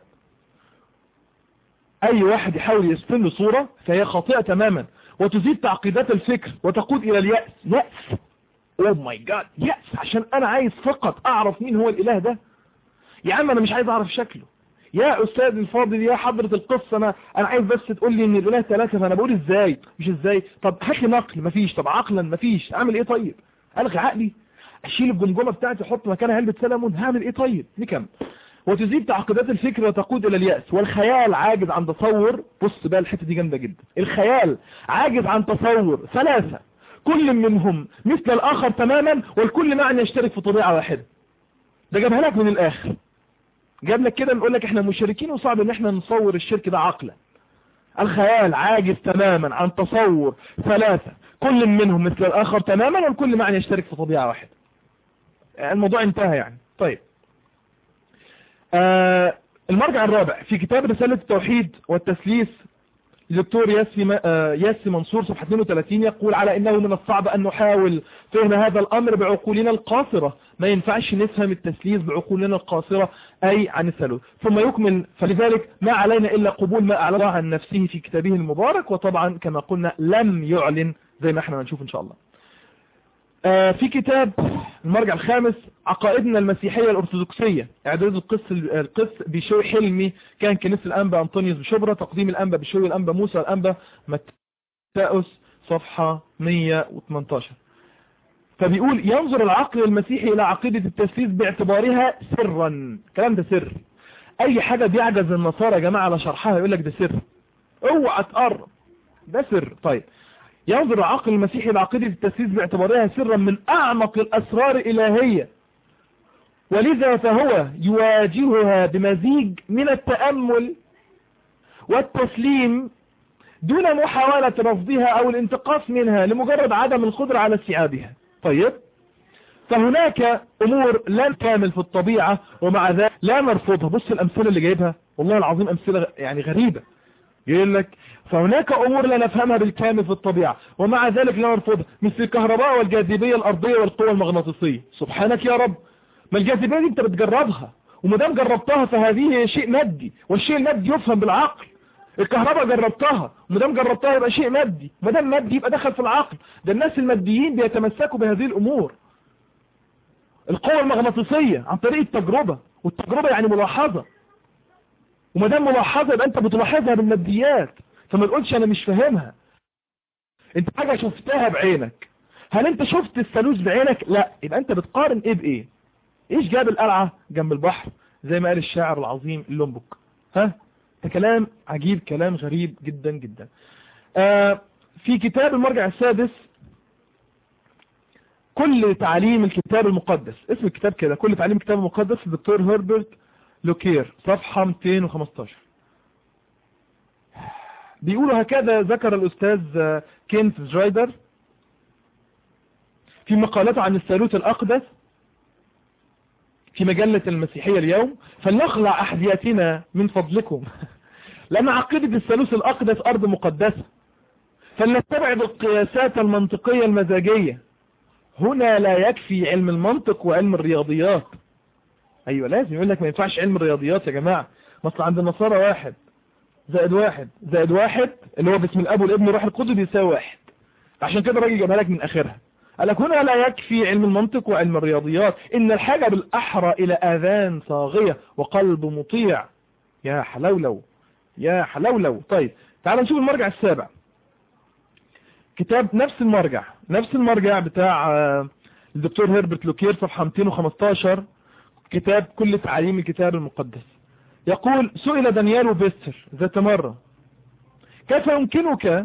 S1: أي واحد يحاول يرسم له صورة فهي خاطئة تماما وتزيد تعقيدات الفكر وتقود الى اليأس يأس اوه ماي جاد يأس عشان انا عايز فقط اعرف مين هو الاله ده يا عم انا مش عايز اعرف شكله يا استاذ الفاضل يا حضرة القصة انا انا عايز بس تقول لي ان الاله ثلاثة فانا بقول ازاي مش ازاي طب هات لي نقل مفيش طب عقلا مفيش اعمل ايه طيب الغي عقلي اشيل الجمجمة بتاعتي احط مكانها علبة سلمون هعمل ايه طيب نكمل وتزيد تعقيدات الفكر وتقود الى اليأس والخيال عاجز عن تصور بص بقى الحتة دي جامدة جدا الخيال عاجز عن تصور ثلاثة كل منهم مثل الاخر تماما والكل معا يشترك في طبيعة واحدة ده جابها لك من الاخر جاب لك كده نقول لك احنا مشركين وصعب ان احنا نصور الشرك ده عقلا الخيال عاجز تماما عن تصور ثلاثة كل منهم مثل الاخر تماما والكل معا يشترك في طبيعة واحدة الموضوع انتهى يعني طيب آه المرجع الرابع في كتاب رسالة التوحيد والتسليس الدكتور ياسي آه، ياسي منصور صفحة 32 يقول على انه من الصعب ان نحاول فهم هذا الامر بعقولنا القاصرة ما ينفعش نفهم التسليس بعقولنا القاصرة اي عن الثالوث ثم يكمل فلذلك ما علينا الا قبول ما اعلن عن نفسه في كتابه المبارك وطبعا كما قلنا لم يعلن زي ما احنا هنشوف ان شاء الله آه، في كتاب المرجع الخامس عقائدنا المسيحية الأرثوذكسية إعداد القس القس بشوي حلمي كان كنيسة الأنبا أنطونيوس بشبرة تقديم الأنبا بشوي الأنبا موسى الأنبا متاوس صفحة 118 فبيقول ينظر العقل المسيحي إلى عقيدة التثليث باعتبارها سرا كلام ده سر أي حاجة بيعجز النصارى يا جماعة على شرحها يقول لك ده سر اوعى تقرب ده سر طيب ينظر العقل المسيحي لعقيدة التسليس باعتبارها سرا من أعمق الأسرار الإلهية ولذا فهو يواجهها بمزيج من التأمل والتسليم دون محاولة رفضها أو الانتقاص منها لمجرد عدم القدرة على استيعابها طيب فهناك أمور لا كامل في الطبيعة ومع ذلك لا نرفضها بص الأمثلة اللي جايبها والله العظيم أمثلة يعني غريبة يقول لك فهناك امور لا نفهمها بالكامل في الطبيعة ومع ذلك لا نرفضها مثل الكهرباء والجاذبية الارضية والقوة المغناطيسية سبحانك يا رب ما الجاذبية دي انت بتجربها وما دام جربتها فهذه شيء مادي والشيء المادي يفهم بالعقل الكهرباء جربتها وما دام جربتها يبقى شيء مادي ما دام مادي يبقى دخل في العقل ده الناس الماديين بيتمسكوا بهذه الامور القوة المغناطيسية عن طريق التجربة والتجربة يعني ملاحظة وما دام ملاحظة يبقى انت بتلاحظها بالماديات فما تقولش انا مش فاهمها انت حاجة شفتها بعينك هل انت شفت الثالوث بعينك لا يبقى انت بتقارن ايه بايه ايش جاب القلعة جنب البحر زي ما قال الشاعر العظيم اللومبك ها ده كلام عجيب كلام غريب جدا جدا آه في كتاب المرجع السادس كل تعليم الكتاب المقدس اسم الكتاب كده كل تعليم الكتاب المقدس الدكتور هربرت لوكير صفحة 215 بيقولوا هكذا ذكر الأستاذ كينث جرايدر في مقالته عن الثالوث الأقدس في مجلة المسيحية اليوم فلنخلع أحذيتنا من فضلكم لأن عقيدة الثالوث الأقدس أرض مقدسة فلنستبعد القياسات المنطقية المزاجية هنا لا يكفي علم المنطق وعلم الرياضيات ايوه لازم يقول لك ما ينفعش علم الرياضيات يا جماعة مصر عند النصارى واحد زائد واحد زائد واحد اللي هو باسم الاب والابن والروح القدس بيساوي واحد عشان كده الراجل جابها لك من اخرها قال لك هنا لا يكفي علم المنطق وعلم الرياضيات ان الحاجة بالاحرى الى اذان صاغية وقلب مطيع يا حلولو يا حلولو طيب تعال نشوف المرجع السابع كتاب نفس المرجع نفس المرجع بتاع الدكتور هربرت لوكير صفحة 215 كتاب كل تعاليم الكتاب المقدس يقول سئل دانيال بيستر ذات مرة كيف يمكنك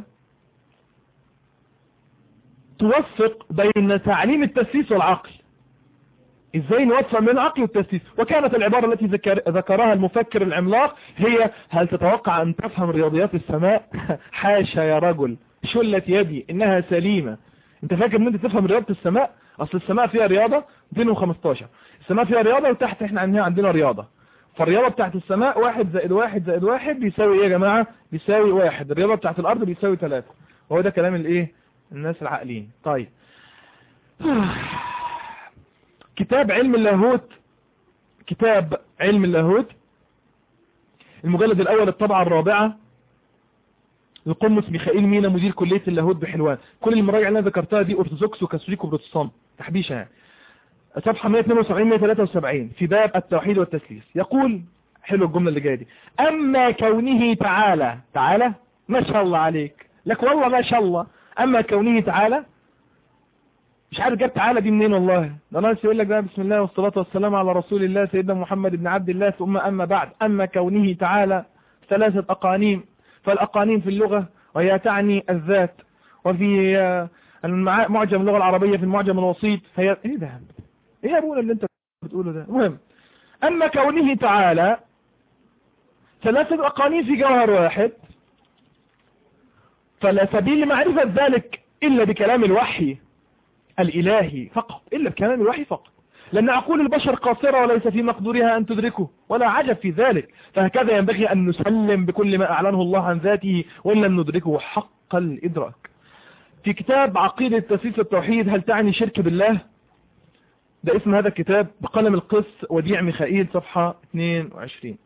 S1: توفق بين تعليم التسييس والعقل ازاي نوفق بين العقل والتسييس وكانت العبارة التي ذكر ذكرها المفكر العملاق هي هل تتوقع ان تفهم رياضيات السماء حاشا يا رجل شلت يدي انها سليمة انت فاكر ان انت تفهم رياضة السماء اصل السماء فيها رياضة 215 السماء فيها رياضة وتحت احنا عندنا عندنا رياضة فالرياضة بتاعت السماء واحد زائد واحد زائد واحد بيساوي ايه يا جماعة بيساوي واحد الرياضة بتاعت الارض بيساوي ثلاثة وهو ده كلام الايه الناس العاقلين طيب كتاب علم اللاهوت كتاب علم اللاهوت المجلد الاول الطبعة الرابعة القمص ميخائيل مينا مدير كلية اللاهوت بحلوان كل المراجع اللي انا ذكرتها دي ارثوذكس وكاثوليك وبروتستانت تحبيشة يعني صفحة 172 173 في باب التوحيد والتسليس يقول حلو الجملة اللي جاية دي اما كونه تعالى تعالى ما شاء الله عليك لك والله ما شاء الله اما كونه تعالى مش عارف جاب تعالى دي منين والله ده ناس يقول لك بقى بسم الله والصلاة والسلام على رسول الله سيدنا محمد بن عبد الله ثم اما بعد اما كونه تعالى ثلاثة اقانيم فالاقانيم في اللغة وهي تعني الذات وفي معجم اللغة العربية في المعجم الوسيط هي ايه ده ايه يا ابونا اللي انت بتقوله ده المهم اما كونه تعالى ثلاثة اقانيم في جوهر واحد فلا سبيل لمعرفة ذلك الا بكلام الوحي الالهي فقط الا بكلام الوحي فقط لأن عقول البشر قاصرة وليس في مقدورها أن تدركه ولا عجب في ذلك فهكذا ينبغي أن نسلم بكل ما أعلنه الله عن ذاته وإن لم ندركه حق الإدراك في كتاب عقيدة تسيس التوحيد هل تعني شرك بالله ده اسم هذا الكتاب بقلم القس وديع ميخائيل صفحة 22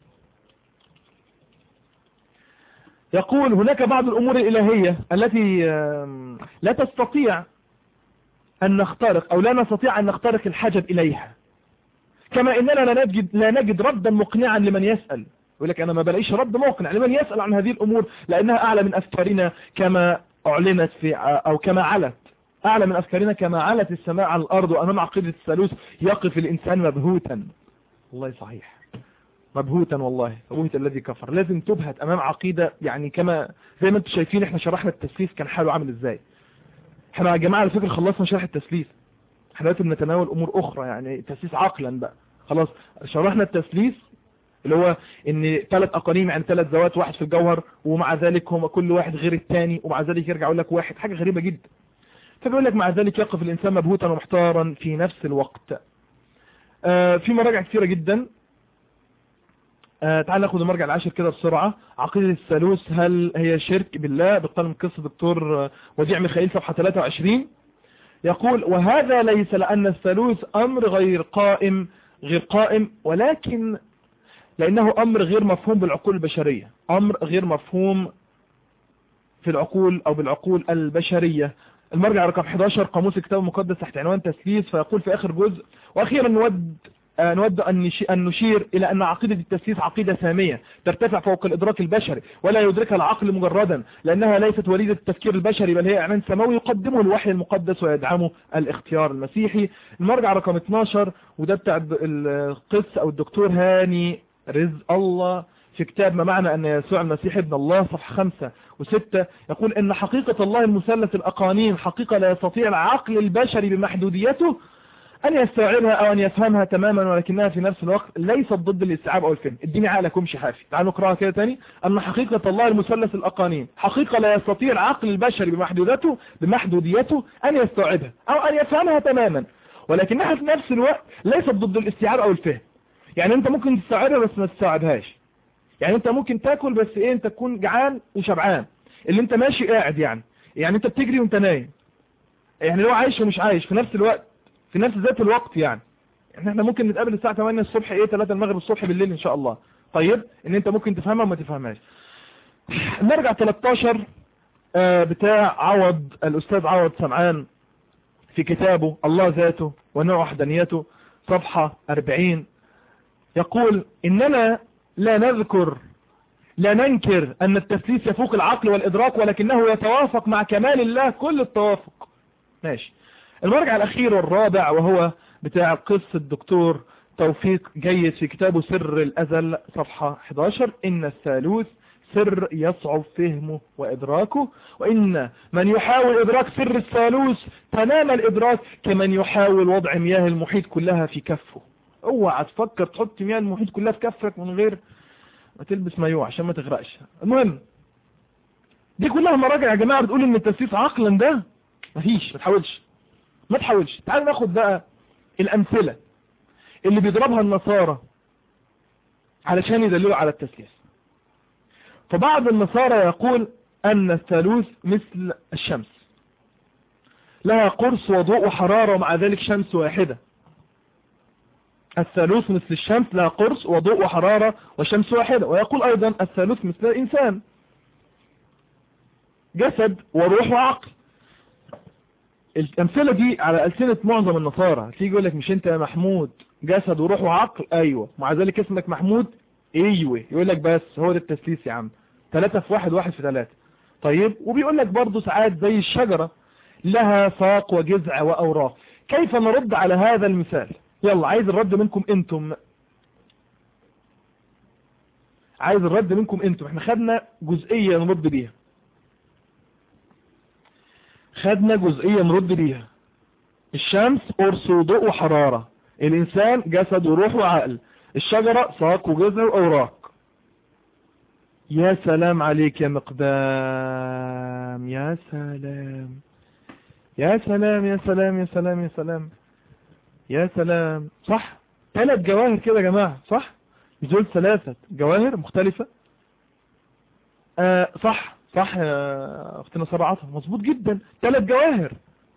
S1: يقول هناك بعض الأمور الإلهية التي لا تستطيع أن نخترق أو لا نستطيع أن نخترق الحجب إليها كما إننا لا نجد, لا نجد ردا مقنعا لمن يسأل يقول لك أنا ما بلاقيش رد مقنع لمن يسأل عن هذه الأمور لأنها أعلى من أفكارنا كما أعلنت في أو كما علت أعلى من أفكارنا كما علت السماء على الأرض وأمام عقيدة الثالوث يقف الإنسان مبهوتا والله صحيح مبهوتا والله مبهوت الذي كفر لازم تبهت أمام عقيدة يعني كما زي ما انتم شايفين احنا شرحنا التسليس كان حاله عامل ازاي احنا يا جماعة على فكرة خلصنا شرح التسليس احنا دلوقتي بنتناول امور اخرى يعني التسليس عقلا بقى خلاص شرحنا التسليس اللي هو ان ثلاث اقانيم يعني ثلاث ذوات واحد في الجوهر ومع ذلك هم كل واحد غير الثاني ومع ذلك يرجع يقول لك واحد حاجة غريبة جدا فبيقول لك مع ذلك يقف الانسان مبهوتا ومحتارا في نفس الوقت آه في مراجع كثيرة جدا آه تعال ناخد المرجع العاشر كده بسرعة عقيدة الثالوث هل هي شرك بالله بقلم قصة دكتور وديع ميخائيل صفحة 23 يقول وهذا ليس لأن الثالوث أمر غير قائم غير قائم ولكن لأنه أمر غير مفهوم بالعقول البشرية أمر غير مفهوم في العقول أو بالعقول البشرية المرجع رقم 11 قاموس الكتاب المقدس تحت عنوان تسليس فيقول في آخر جزء وأخيرا نود نود أن نشير إلى أن عقيدة التسليس عقيدة سامية ترتفع فوق الإدراك البشري ولا يدركها العقل مجردا لأنها ليست وليدة التفكير البشري بل هي إعلان سماوي يقدمه الوحي المقدس ويدعمه الاختيار المسيحي المرجع رقم 12 وده بتاع القس أو الدكتور هاني رزق الله في كتاب ما معنى أن يسوع المسيح ابن الله صفحة خمسة وستة يقول أن حقيقة الله المثلث الأقانيم حقيقة لا يستطيع العقل البشري بمحدوديته أن يستوعبها أو أن يفهمها تماما ولكنها في نفس الوقت ليست ضد الاستيعاب أو الفهم اديني عقلك وامشي حافي تعالوا نقراها كده تاني أن حقيقة الله المثلث الأقانيم حقيقة لا يستطيع العقل البشري بمحدودته بمحدوديته أن يستوعبها أو أن يفهمها تماما ولكنها في نفس الوقت ليست ضد الاستيعاب أو الفهم يعني أنت ممكن تستوعبها بس ما تستوعبهاش يعني أنت ممكن تاكل بس إيه أنت تكون جعان وشبعان اللي أنت ماشي قاعد يعني يعني أنت بتجري وأنت نايم يعني لو عايش ومش عايش في نفس الوقت في نفس ذات الوقت يعني احنا ممكن نتقابل الساعة 8 الصبح ايه 3 المغرب الصبح بالليل ان شاء الله طيب ان انت ممكن تفهمها وما تفهمهاش نرجع 13 آه بتاع عوض الاستاذ عوض سمعان في كتابه الله ذاته ونوع وحدانيته صفحة 40 يقول اننا لا نذكر لا ننكر ان التسليس يفوق العقل والادراك ولكنه يتوافق مع كمال الله كل التوافق ماشي المرجع الأخير والرابع وهو بتاع قصة الدكتور توفيق جيد في كتابه سر الأزل صفحة 11 إن الثالوث سر يصعب فهمه وإدراكه وإن من يحاول إدراك سر الثالوث تمام الإدراك كمن يحاول وضع مياه المحيط كلها في كفه اوعى تفكر تحط مياه المحيط كلها في كفك من غير ما تلبس مايوه عشان ما تغرقش المهم دي كلها مراجع يا جماعة بتقول ان التسليس عقلا ده مفيش ما تحاولش ما تحاولش تعال ناخد بقى الأمثلة اللي بيضربها النصارى علشان يدللوا على التسليس فبعض النصارى يقول أن الثالوث مثل الشمس لها قرص وضوء وحرارة ومع ذلك شمس واحدة الثالوث مثل الشمس لها قرص وضوء وحرارة وشمس واحدة ويقول أيضا الثالوث مثل الإنسان جسد وروح وعقل الامثله دي على ألسنة معظم النصارى تيجي يقول لك مش انت يا محمود جسد وروح وعقل ايوه مع ذلك اسمك محمود ايوه يقول لك بس هو ده التسليس يا عم ثلاثة في واحد واحد في ثلاثة طيب وبيقول لك برضه ساعات زي الشجرة لها ساق وجذع واوراق كيف نرد على هذا المثال يلا عايز الرد منكم انتم عايز الرد منكم انتم احنا خدنا جزئية نرد بيها خدنا جزئية نرد بيها الشمس قرص وضوء وحرارة الإنسان جسد وروح وعقل الشجرة ساق وجذع وأوراق يا سلام عليك يا مقدام يا سلام يا سلام يا سلام يا سلام يا سلام يا سلام صح ثلاث جواهر كده يا جماعة صح مش دول ثلاثة جواهر مختلفة آه صح صح يا اختنا سارة عطا مظبوط جدا ثلاث جواهر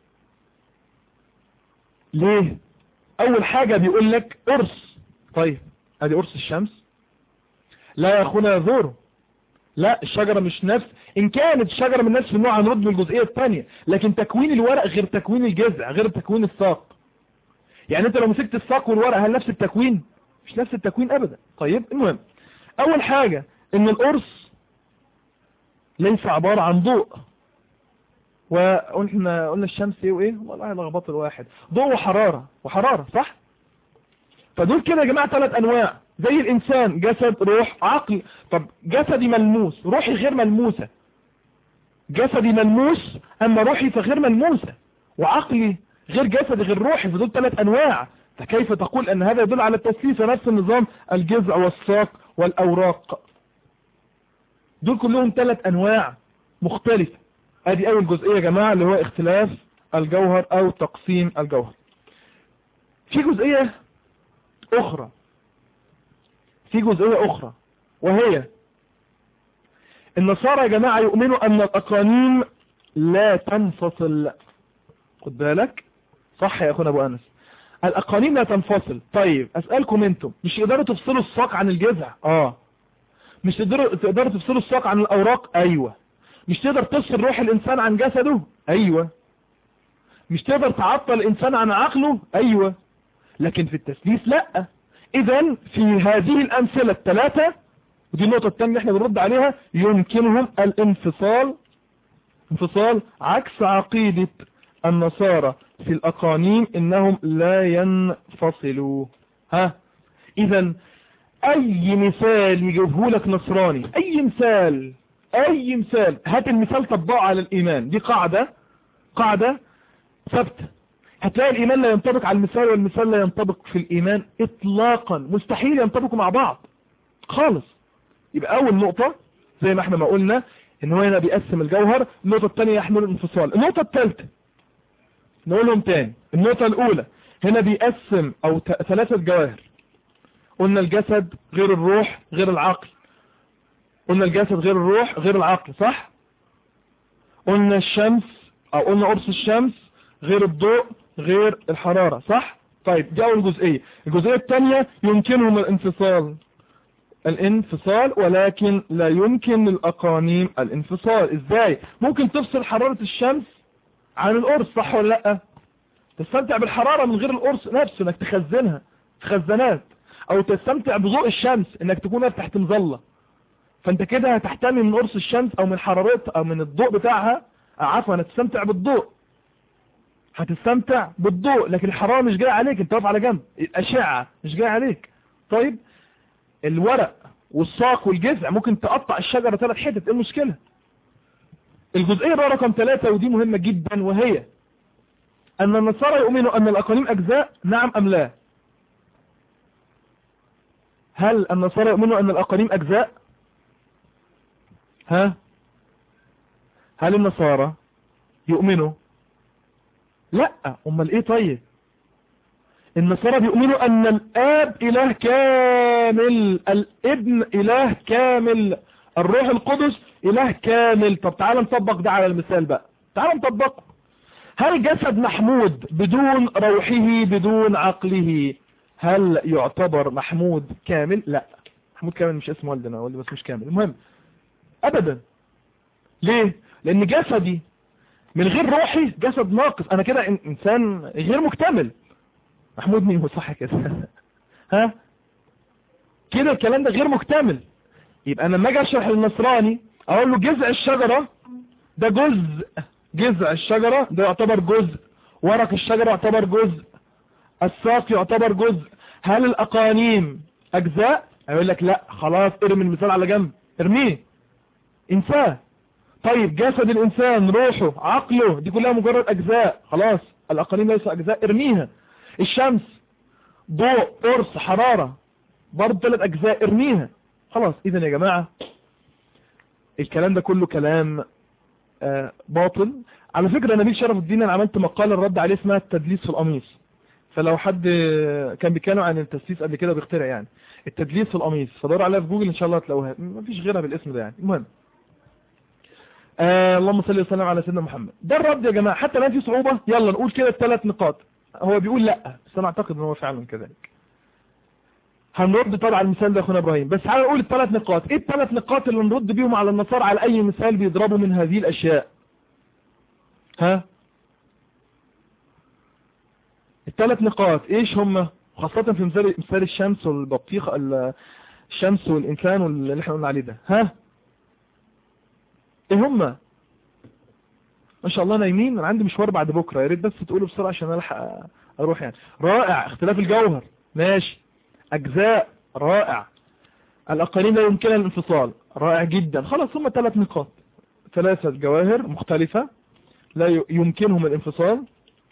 S1: ليه اول حاجة بيقول لك قرص طيب ادي قرص الشمس لا يا اخونا يزوره لا الشجرة مش نفس ان كانت الشجرة من نفس النوع هنرد للجزئية الثانية لكن تكوين الورق غير تكوين الجذع غير تكوين الساق يعني انت لو مسكت الساق والورق هل نفس التكوين مش نفس التكوين ابدا طيب المهم اول حاجة ان القرص ليس عبارة عن ضوء وقلنا قلنا الشمس ايه وايه والله لخبط الواحد ضوء وحرارة وحرارة صح فدول كده يا جماعة ثلاث انواع زي الانسان جسد روح عقل طب جسدي ملموس روحي غير ملموسة جسدي ملموس اما روحي فغير ملموسة وعقلي غير جسدي غير روحي فدول ثلاث انواع فكيف تقول ان هذا يدل على التسليس نفس النظام الجذع والساق والاوراق دول كلهم ثلاث انواع مختلفة ادي اول جزئية يا جماعة اللي هو اختلاف الجوهر او تقسيم الجوهر في جزئية اخرى في جزئية اخرى وهي النصارى يا جماعة يؤمنوا ان الاقانيم لا تنفصل خد بالك صح يا اخونا ابو انس الاقانيم لا تنفصل طيب اسألكم انتم مش تقدروا تفصلوا الساق عن الجذع اه مش تقدروا تقدروا تفصلوا الساق عن الاوراق ايوه مش تقدر تفصل روح الانسان عن جسده ايوه مش تقدر تعطل الانسان عن عقله ايوه لكن في التثليث لا اذا في هذه الامثلة الثلاثة ودي النقطة الثانية اللي احنا بنرد عليها يمكنهم الانفصال انفصال عكس عقيدة النصارى في الاقانيم انهم لا ينفصلوا ها اذا اي مثال يجيبه لك نصراني اي مثال اي مثال هات المثال طبقه على الايمان دي قاعدة قاعدة ثابته هتلاقي الايمان لا ينطبق على المثال والمثال لا ينطبق في الايمان اطلاقا مستحيل ينطبقوا مع بعض خالص يبقى اول نقطة زي ما احنا ما قلنا ان هو هنا بيقسم الجوهر النقطة الثانية يحمل الانفصال النقطة الثالثة نقولهم تاني النقطة الاولى هنا بيقسم او ثلاثة جواهر قلنا الجسد غير الروح غير العقل قلنا الجسد غير الروح غير العقل صح قلنا الشمس او قلنا قرص الشمس غير الضوء غير الحرارة صح طيب دي اول جزئية الجزئية الثانية يمكنهم الانفصال الانفصال ولكن لا يمكن للاقانيم الانفصال ازاي ممكن تفصل حرارة الشمس عن القرص صح ولا لا تستمتع بالحرارة من غير القرص نفسه انك تخزنها خزانات او تستمتع بضوء الشمس انك تكون تحت مظلة فانت كده هتحتمي من قرص الشمس او من حرارتها او من الضوء بتاعها عفوا هتستمتع بالضوء هتستمتع بالضوء لكن الحرارة مش جاية عليك انت واقف على جنب الاشعة مش جاية عليك طيب الورق والساق والجذع ممكن تقطع الشجرة ثلاث حتت ايه المشكلة الجزئية بقى رقم ثلاثة ودي مهمة جدا وهي ان النصارى يؤمنوا ان الاقانيم اجزاء نعم ام لا هل النصارى يؤمنوا ان الاقانيم اجزاء ها هل النصارى يؤمنوا لا امال ايه طيب النصارى بيؤمنوا ان الاب اله كامل الابن اله كامل الروح القدس اله كامل طب تعال نطبق ده على المثال بقى تعال نطبقه هل جسد محمود بدون روحه بدون عقله هل يعتبر محمود كامل لا محمود كامل مش اسم والدنا والدي بس مش كامل المهم ابدا ليه لان جسدي من غير روحي جسد ناقص انا كده انسان غير مكتمل محمود مين هو صح كده ها كده الكلام ده غير مكتمل يبقى انا لما اجي اشرح للنصراني اقول له جذع الشجرة ده جزء جذع الشجرة ده يعتبر جزء ورق الشجرة يعتبر جزء الساق يعتبر جزء هل الاقانيم اجزاء يقول لك لا خلاص ارمي المثال على جنب ارميه انساه طيب جسد الانسان روحه عقله دي كلها مجرد اجزاء خلاص الاقانيم ليس اجزاء ارميها الشمس ضوء قرص حرارة برضه ثلاث اجزاء ارميها خلاص اذا يا جماعة الكلام ده كله كلام آه باطل على فكرة نبيل شرف الدين انا عملت مقالة الرد عليه اسمها التدليس في القميص فلو حد كان بيتكلم عن التسليس قبل كده بيخترع يعني التدليس في القميص فدوروا عليها في جوجل ان شاء الله هتلاقوها مفيش غيرها بالاسم ده يعني المهم آه اللهم صل وسلم على سيدنا محمد ده الرد يا جماعه حتى لو في صعوبه يلا نقول كده الثلاث نقاط هو بيقول لا بس انا اعتقد ان هو فعلا كذلك هنرد طبعا على المثال ده اخونا ابراهيم بس تعالى نقول الثلاث نقاط ايه الثلاث نقاط اللي نرد بيهم على النصارى على اي مثال بيضربوا من هذه الاشياء ها الثلاث نقاط ايش هم خاصة في مثال مثال الشمس والبطيخة الشمس والإنسان واللي احنا قلنا عليه ده ها ايه هم ما شاء الله نايمين انا عندي مشوار بعد بكرة يا ريت بس تقولوا بسرعة عشان الحق اروح يعني رائع اختلاف الجوهر ماشي اجزاء رائع الاقاليم لا يمكنها الانفصال رائع جدا خلاص هم ثلاث نقاط ثلاثة جواهر مختلفة لا يمكنهم الانفصال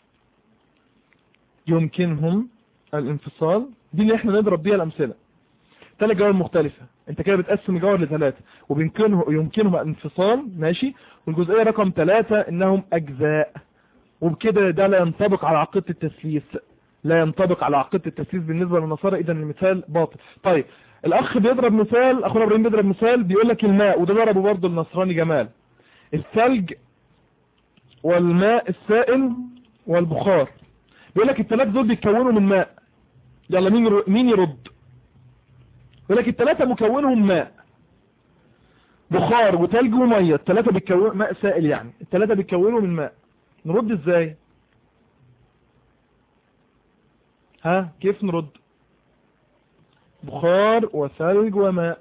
S1: يمكنهم الانفصال دي اللي احنا نضرب بيها الامثله ثلاث جوهر مختلفة انت كده بتقسم الجوهر لثلاثة وبيمكنه يمكنهم الانفصال ماشي والجزئية رقم ثلاثة انهم اجزاء وبكده ده لا ينطبق على عقيدة التسليس لا ينطبق على عقيدة التسليس بالنسبة للنصارى اذا المثال باطل طيب الاخ بيضرب مثال اخونا ابراهيم بيضرب مثال بيقول لك الماء وده ضربه برضه النصراني جمال الثلج والماء السائل والبخار بيقول لك الثلاث دول بيتكونوا من ماء يلا مين مين يرد يقول لك الثلاثه مكونهم ماء بخار وثلج وميه الثلاثه بيتكونوا ماء سائل يعني الثلاثه بيتكونوا من ماء نرد ازاي ها كيف نرد بخار وثلج وماء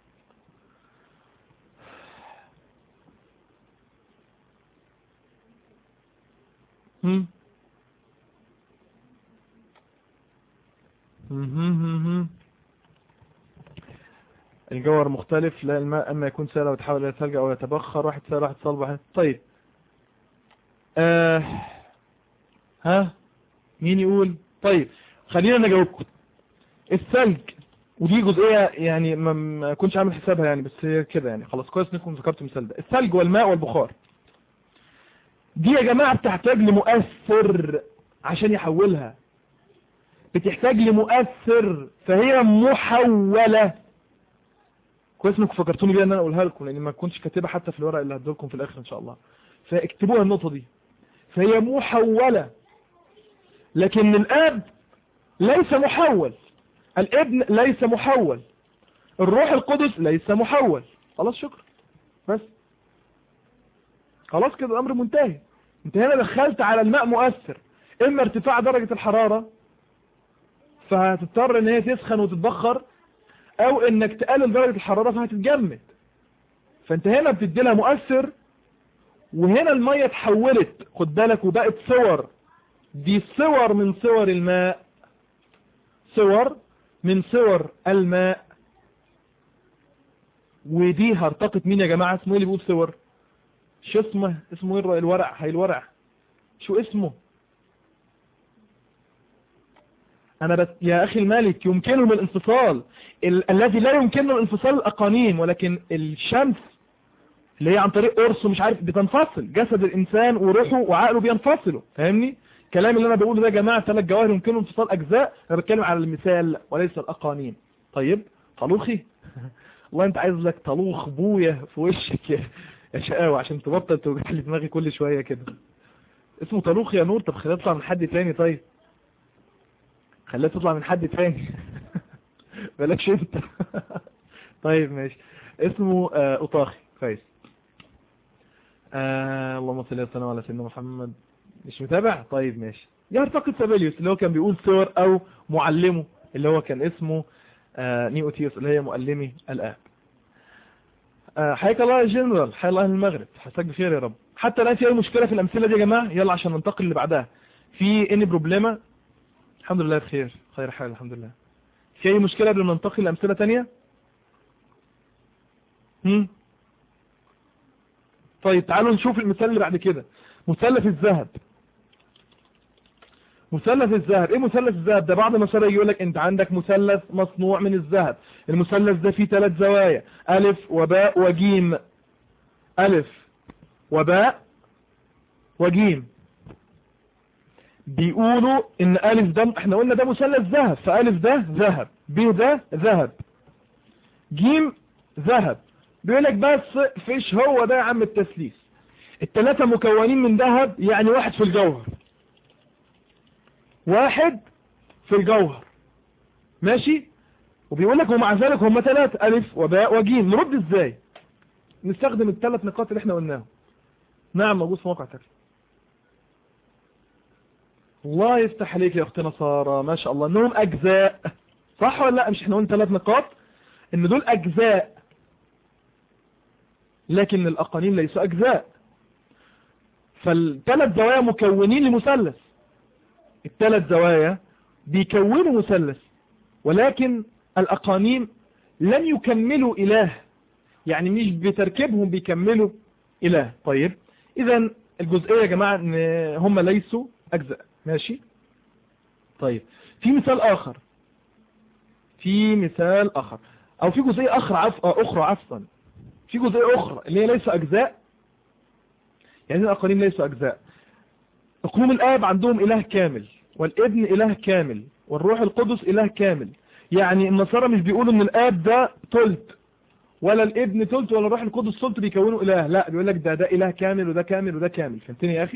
S1: هم الجوهر مختلف لا الماء اما يكون سائل ويتحول الى ثلج او يتبخر واحد سائل واحد صلب واحد طيب آه ها مين يقول طيب خلينا نجاوبكم الثلج ودي جزئيه يعني ما كنتش عامل حسابها يعني بس هي كده يعني خلاص كويس انكم ذكرتوا المثال ده الثلج والماء والبخار دي يا جماعه بتحتاج لمؤثر عشان يحولها بتحتاج لمؤثر فهي محولة كويس انكم فكرتوني بيها ان انا اقولها لكم لان ما كنتش كاتبها حتى في الورق اللي هدولكم في الاخر ان شاء الله فاكتبوها النقطة دي فهي محولة لكن الاب ليس محول الابن ليس محول الروح القدس ليس محول خلاص شكرا بس خلاص كده الامر منتهي انت هنا دخلت على الماء مؤثر اما ارتفاع درجة الحرارة فهتضطر ان هي تسخن وتتبخر او انك تقلل درجة الحرارة فهتتجمد فانت هنا بتدي لها مؤثر وهنا المية اتحولت خد بالك وبقت صور دي صور من صور الماء صور من صور الماء ودي هرتقط مين يا جماعة اسمه اللي بيقول صور شو اسمه اسمه ايه الورع هاي الورع شو اسمه أنا بس يا أخي الملك يمكنهم الانفصال ال الذي لا يمكنه الانفصال الأقانيم ولكن الشمس اللي هي عن طريق قرص ومش عارف بتنفصل جسد الإنسان وروحه وعقله بينفصلوا فاهمني الكلام اللي أنا بقوله ده يا جماعة ثلاث جواهر يمكنه انفصال أجزاء أنا بتكلم على المثال وليس الأقانيم طيب طلوخي والله أنت عايز لك طلوخ بويا في وشك يا شقاوة عشان تبطل توجع لي دماغي كل شوية كده اسمه طلوخ يا نور طب خلينا نطلع من حد تاني طيب خليها تطلع من حد تاني بلاش انت طيب ماشي اسمه آه اطاخي كويس آه اللهم صل وسلم على سيدنا محمد مش متابع طيب ماشي يعتقد سابيليوس اللي هو كان بيقول صور او معلمه اللي هو كان اسمه آه نيوتيوس اللي هي مؤلمي الاب آه حياك الله يا جنرال حيا الله المغرب حساك بخير يا رب حتى الان في اي مشكله في الامثله دي يا جماعه يلا عشان ننتقل اللي بعدها في اني بروبليما الحمد لله بخير خير حال الحمد لله في اي مشكلة قبل ما ننتقل لأمثلة تانية هم؟ طيب تعالوا نشوف المثال اللي بعد كده مثلث الذهب مثلث الذهب ايه مثلث الذهب ده بعض المسائل يقول لك انت عندك مثلث مصنوع من الذهب المثلث ده فيه ثلاث زوايا الف وباء وجيم الف وباء وجيم بيقولوا ان الف ده احنا قلنا ده مثلث ذهب فالف ده ذهب ب ده ذهب جيم ذهب بيقول لك بس فيش هو ده يا عم التثليث الثلاثة مكونين من ذهب يعني واحد في الجوهر واحد في الجوهر ماشي وبيقول لك ومع ذلك هم ثلاثة ألف وباء وجيم نرد ازاي نستخدم الثلاث نقاط اللي احنا قلناهم نعم موجود في موقع تاني الله يفتح عليك يا اختنا سارة ما شاء الله انهم اجزاء صح ولا لا مش احنا قلنا ثلاث نقاط ان دول اجزاء لكن الاقانيم ليسوا اجزاء فالثلاث زوايا مكونين لمثلث الثلاث زوايا بيكونوا مثلث ولكن الاقانيم لن يكملوا اله يعني مش بتركيبهم بيكملوا اله طيب اذا الجزئية يا جماعة ان هم ليسوا اجزاء ماشي طيب في مثال اخر في مثال اخر او في جزئية اخرى عف... اخرى عفوا في جزئية اخرى اللي هي ليس اجزاء يعني الاقانيم ليسوا اجزاء اقلوم الاب عندهم اله كامل والابن اله كامل والروح القدس اله كامل يعني النصارى مش بيقولوا ان الاب ده تلت ولا الابن تلت ولا الروح القدس تلت بيكونوا اله لا بيقول لك ده ده اله كامل وده كامل وده كامل فهمتني يا اخي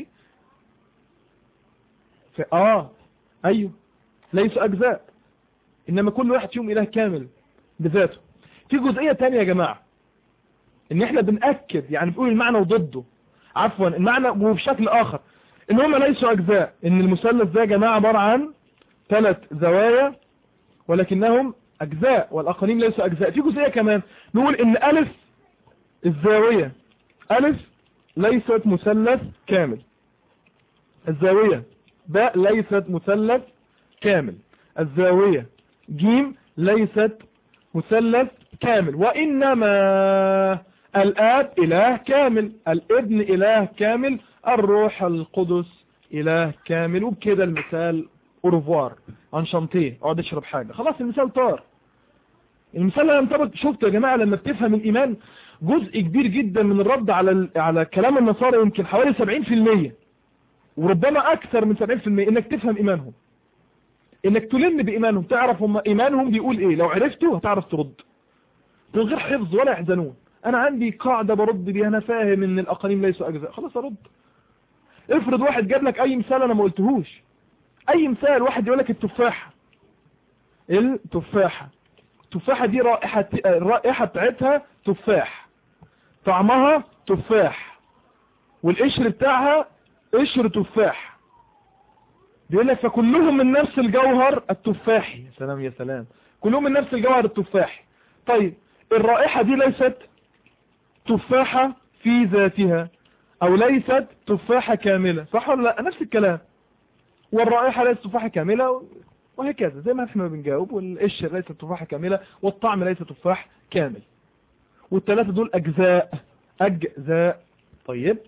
S1: ف... اه ايوه ليسوا اجزاء انما كل واحد فيهم اله كامل بذاته في جزئية تانية يا جماعة ان احنا بنأكد يعني بنقول المعنى وضده عفوا المعنى وبشكل اخر ان هم ليسوا اجزاء ان المثلث ده يا جماعة عبارة عن ثلاث زوايا ولكنهم اجزاء والاقانيم ليسوا اجزاء في جزئية كمان نقول ان الف الزاوية الف ليست مثلث كامل الزاوية باء ليست مثلث كامل الزاوية جيم ليست مثلث كامل وإنما الآب إله كامل الابن إله كامل الروح القدس إله كامل وبكده المثال أوروفوار عن شانتيه اقعد اشرب حاجة خلاص المثال طار المثال لا ينطبق شفتوا يا جماعة لما بتفهم الإيمان جزء كبير جدا من الرد على على كلام النصارى يمكن حوالي 70% وربما أكثر من 70% إنك تفهم إيمانهم إنك تلم بإيمانهم تعرف هم إيمانهم بيقول إيه لو عرفته هتعرف ترد من غير حفظ ولا يحزنون أنا عندي قاعدة برد بيها أنا فاهم إن الأقانيم ليسوا أجزاء خلاص أرد افرض واحد جاب لك أي مثال أنا ما قلتهوش أي مثال واحد يقول لك التفاحة التفاحة التفاحة دي رائحة الرائحة بتاعتها تفاح طعمها تفاح والقشر بتاعها قشر تفاح بيقول لك فكلهم من نفس الجوهر التفاحي يا سلام يا سلام كلهم من نفس الجوهر التفاحي طيب الرائحة دي ليست تفاحة في ذاتها او ليست تفاحة كاملة صح ولا لا نفس الكلام والرائحة ليست تفاحة كاملة وهكذا زي ما احنا بنجاوب والقشر ليست تفاحة كاملة والطعم ليس تفاح كامل والثلاثة دول اجزاء اجزاء طيب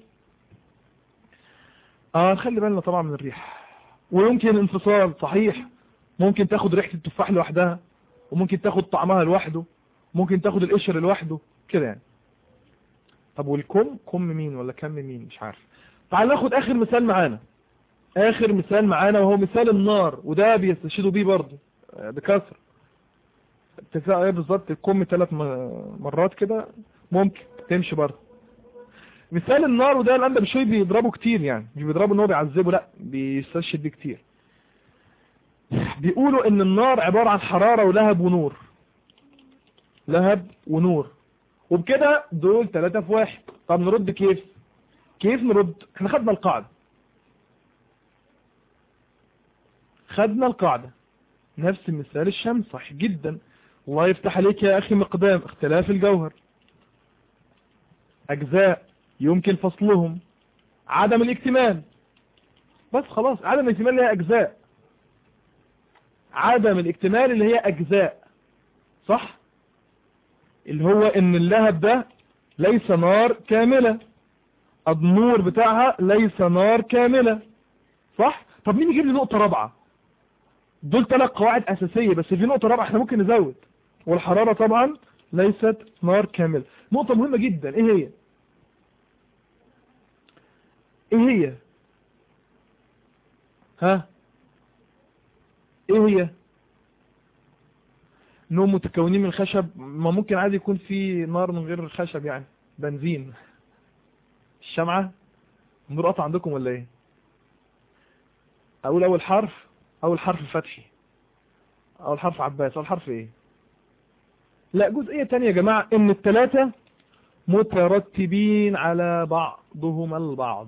S1: اه نخلي بالنا طبعا من الريح ويمكن انفصال صحيح ممكن تاخد ريحة التفاح لوحدها وممكن تاخد طعمها لوحده ممكن تاخد القشر لوحده كده يعني طب والكم كم مين ولا كم مين مش عارف تعال ناخد اخر مثال معانا اخر مثال معانا وهو مثال النار وده بيستشهدوا بيه برضه بكثر اتفاق ايه بالظبط الكم ثلاث مرات كده ممكن تمشي برضه مثال النار وده الانبا بشوي بيضربه كتير يعني مش بيضربه ان هو بيعذبه لا بيستشهد بيه كتير بيقولوا ان النار عبارة عن حرارة ولهب ونور لهب ونور وبكده دول ثلاثة في واحد طب نرد كيف كيف نرد احنا خدنا القاعدة خدنا القاعدة نفس مثال الشمس صح جدا الله يفتح عليك يا اخي مقدام اختلاف الجوهر اجزاء يمكن فصلهم عدم الاكتمال بس خلاص عدم الاكتمال اللي هي اجزاء عدم الاكتمال اللي هي اجزاء صح اللي هو ان اللهب ده ليس نار كاملة النور بتاعها ليس نار كاملة صح طب مين يجيب لي نقطة رابعة دول ثلاث قواعد اساسية بس في نقطة رابعة احنا ممكن نزود والحرارة طبعا ليست نار كاملة نقطة مهمة جدا ايه هي ايه هي ها ايه هي انهم متكونين من الخشب ما ممكن عادي يكون في نار من غير خشب يعني بنزين الشمعة النور قطع عندكم ولا ايه اقول اول حرف اول حرف فتحي اول حرف عباس اول حرف ايه لا جزئية تانية يا جماعة ان التلاتة مترتبين على بعضهم البعض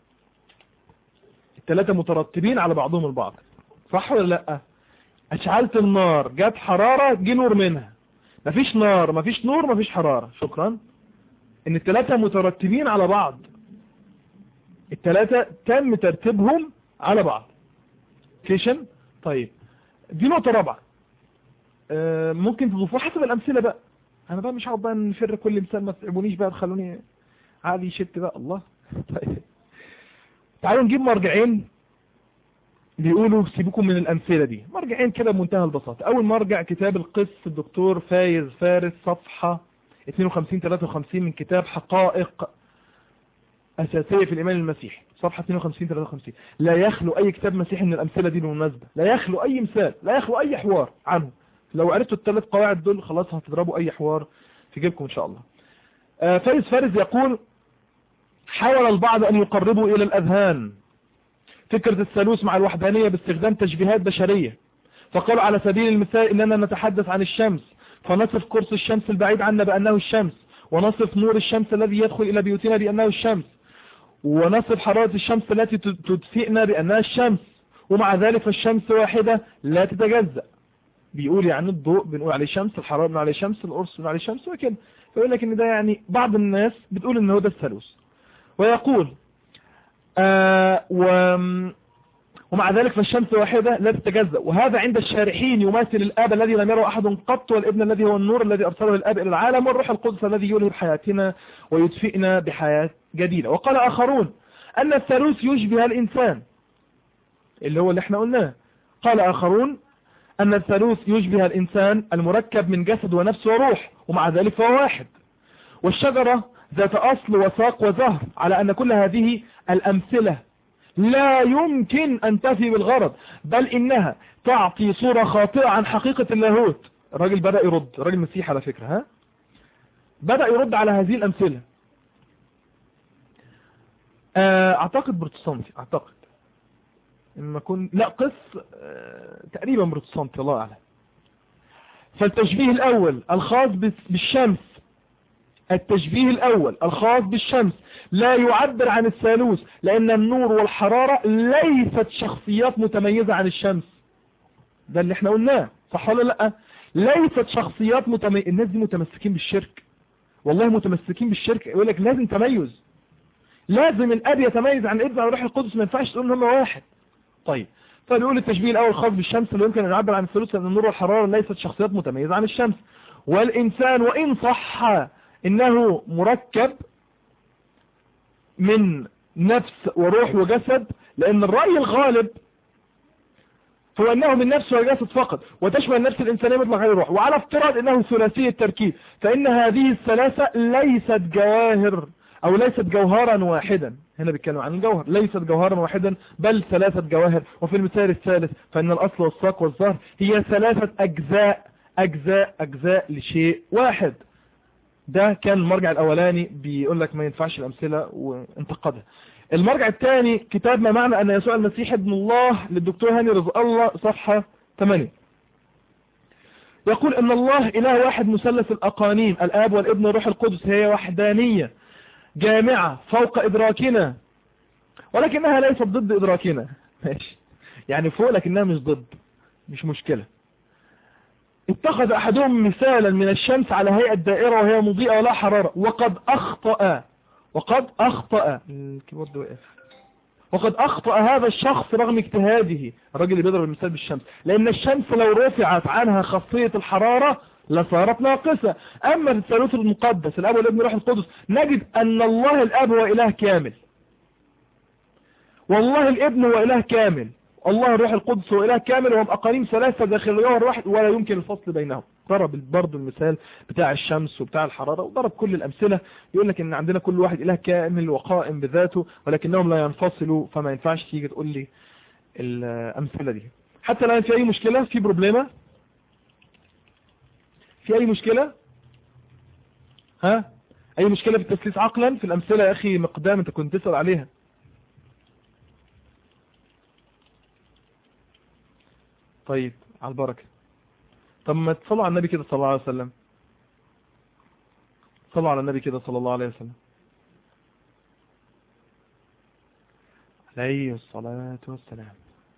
S1: التلاتة مترتبين على بعضهم البعض صح ولا لا اشعلت النار جت حرارة جه نور منها مفيش نار مفيش نور مفيش حرارة شكرا ان التلاتة مترتبين على بعض التلاتة تم ترتيبهم على بعض كيشن طيب دي نقطة رابعة آه، ممكن تضيفوها حسب الامثلة بقى انا بقى مش هقعد بقى نفر كل مثال ما تتعبونيش بقى تخلوني عادي يشت بقى الله طيب تعالوا نجيب مرجعين بيقولوا سيبكم من الأمثلة دي مرجعين كده بمنتهى البساطة أول مرجع كتاب القس الدكتور فايز فارس صفحة 52-53 من كتاب حقائق أساسية في الإيمان المسيحي صفحة 52-53 لا يخلو أي كتاب مسيحي من الأمثلة دي بالمناسبة لا يخلو أي مثال لا يخلو أي حوار عنه لو عرفتوا الثلاث قواعد دول خلاص هتضربوا أي حوار في جيبكم إن شاء الله آه، فايز فارس يقول حاول البعض أن يقربوا إلى الأذهان فكرة الثالوث مع الوحدانية باستخدام تشبيهات بشرية فقالوا على سبيل المثال إننا نتحدث عن الشمس فنصف قرص الشمس البعيد عنا بأنه الشمس ونصف نور الشمس الذي يدخل إلى بيوتنا بأنه الشمس ونصف حرارة الشمس التي تدفئنا بأنها الشمس ومع ذلك فالشمس واحدة لا تتجزأ بيقول يعني الضوء بنقول عليه شمس الحرارة بنقول عليه شمس القرص بنقول عليه شمس وكده فيقول لك ان ده يعني بعض الناس بتقول ان هو ده الثالوث ويقول آه و ومع ذلك فالشمس واحدة لا تتجزأ وهذا عند الشارحين يماثل الآب الذي لم يره أحد قط والابن الذي هو النور الذي أرسله الآب إلى العالم والروح القدس الذي يلهب حياتنا ويدفئنا بحياة جديدة وقال آخرون أن الثالوث يشبه الإنسان اللي هو اللي احنا قلناه قال آخرون أن الثالوث يشبه الإنسان المركب من جسد ونفس وروح ومع ذلك فهو واحد والشجرة ذات أصل وساق وزهر على أن كل هذه الأمثلة لا يمكن أن تفي بالغرض بل إنها تعطي صورة خاطئة عن حقيقة اللاهوت الراجل بدأ يرد الراجل مسيح على فكرة ها بدأ يرد على هذه الأمثلة آه، أعتقد بروتستانتي أعتقد إما كن لا قس آه، تقريبا بروتستانتي الله أعلم فالتشبيه الأول الخاص بالشمس التشبيه الأول الخاص بالشمس لا يعبر عن الثالوث لأن النور والحرارة ليست شخصيات متميزة عن الشمس ده اللي احنا قلناه صح ولا لا ليست شخصيات متميزة الناس دي متمسكين بالشرك والله متمسكين بالشرك يقول لك لازم تميز لازم الاب يتميز عن الابن عن الروح القدس ما ينفعش تقول ان هم واحد طيب فنقول التشبيه الاول خاص بالشمس اللي يمكن ان يعبر عن الثالوث لان النور والحراره ليست شخصيات متميزه عن الشمس والانسان وان صح انه مركب من نفس وروح وجسد لان الرأي الغالب هو انه من نفس وجسد فقط وتشمل النفس الانسانية مطلق عليه الروح وعلى افتراض انه ثلاثي التركيب فان هذه الثلاثة ليست جواهر او ليست جوهرا واحدا هنا بيتكلم عن الجوهر ليست جوهرا واحدا بل ثلاثة جواهر وفي المثال الثالث فان الاصل والساق والظهر هي ثلاثة اجزاء اجزاء اجزاء لشيء واحد ده كان المرجع الاولاني بيقول لك ما ينفعش الامثلة وانتقدها المرجع الثاني كتاب ما معنى ان يسوع المسيح ابن الله للدكتور هاني رزق الله صفحة 8 يقول ان الله اله واحد مثلث الاقانيم الاب والابن والروح القدس هي وحدانية جامعة فوق ادراكنا ولكنها ليست ضد ادراكنا ماشي يعني فوق لكنها مش ضد مش مشكلة اتخذ احدهم مثالا من الشمس على هيئة دائرة وهي مضيئة ولا حرارة وقد اخطأ وقد اخطأ الكيبورد وقف وقد اخطأ هذا الشخص رغم اجتهاده الراجل اللي بيضرب المثال بالشمس لان الشمس لو رفعت عنها خاصية الحرارة لصارت ناقصة اما في الثالوث المقدس الاب والابن والروح القدس نجد ان الله الاب هو اله كامل والله الابن هو اله كامل الله الروح القدس هو إله كامل وهم أقاليم ثلاثة داخل جوهر واحد ولا يمكن الفصل بينهم ضرب برضه المثال بتاع الشمس وبتاع الحرارة وضرب كل الأمثلة يقول لك إن عندنا كل واحد إله كامل وقائم بذاته ولكنهم لا ينفصلوا فما ينفعش تيجي تقول لي الأمثلة دي حتى الآن في أي مشكلة في بروبليمة في أي مشكلة ها أي مشكلة في التسليس عقلا في الأمثلة يا أخي مقدام أنت كنت تسأل عليها طيب على البركة طب ما تصلوا على النبي كده صلى الله عليه وسلم صلوا على النبي كده صلى الله عليه وسلم عليه الصلاة والسلام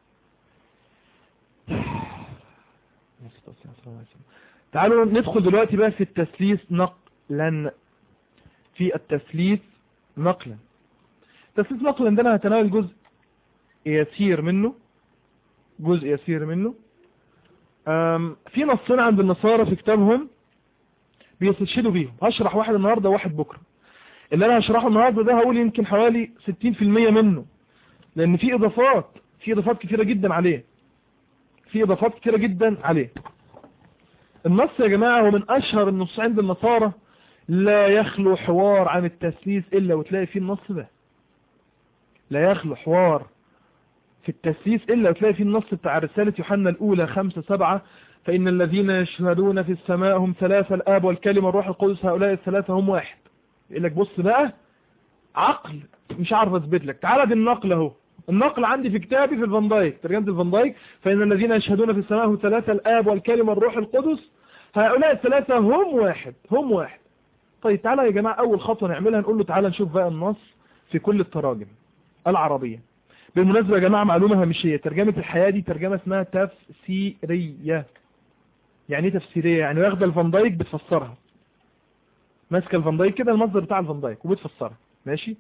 S1: تعالوا ندخل دلوقتي بقى في التسليس نقلا في التسليس نقلا تسليس نقلا ده انا هتناول جزء يسير منه جزء يسير منه في نصين عند النصارى في كتابهم بيستشهدوا بيهم هشرح واحد النهاردة وواحد بكرة اللي انا هشرحه النهاردة ده هقول يمكن حوالي 60% منه لان في اضافات في اضافات كتيرة جدا عليه في اضافات كتيرة جدا عليه النص يا جماعة هو من اشهر النص عند النصارى لا يخلو حوار عن التسليس الا وتلاقي فيه النص ده لا يخلو حوار في التسليس إلا وتلاقي فيه النص بتاع رسالة يوحنا الأولى خمسة سبعة فإن الذين يشهدون في السماء هم ثلاثة الآب والكلمة والروح القدس هؤلاء الثلاثة هم واحد يقول لك بص بقى عقل مش عارف اثبت لك تعالى دي النقل اهو النقل عندي في كتابي في الفان دايك ترجمة الفان دايك فإن الذين يشهدون في السماء هم ثلاثة الآب والكلمة والروح القدس هؤلاء الثلاثة هم واحد هم واحد طيب تعالى يا جماعة أول خطوة نعملها نقول له تعالى نشوف بقى النص في كل التراجم العربية بالمناسبة يا جماعة معلومة هامشية ترجمة الحياة دي ترجمة اسمها تفسيرية يعني ايه تفسيرية يعني واخدة الفان دايك بتفسرها ماسكة الفان دايك كده المصدر بتاع الفان دايك وبتفسرها ماشي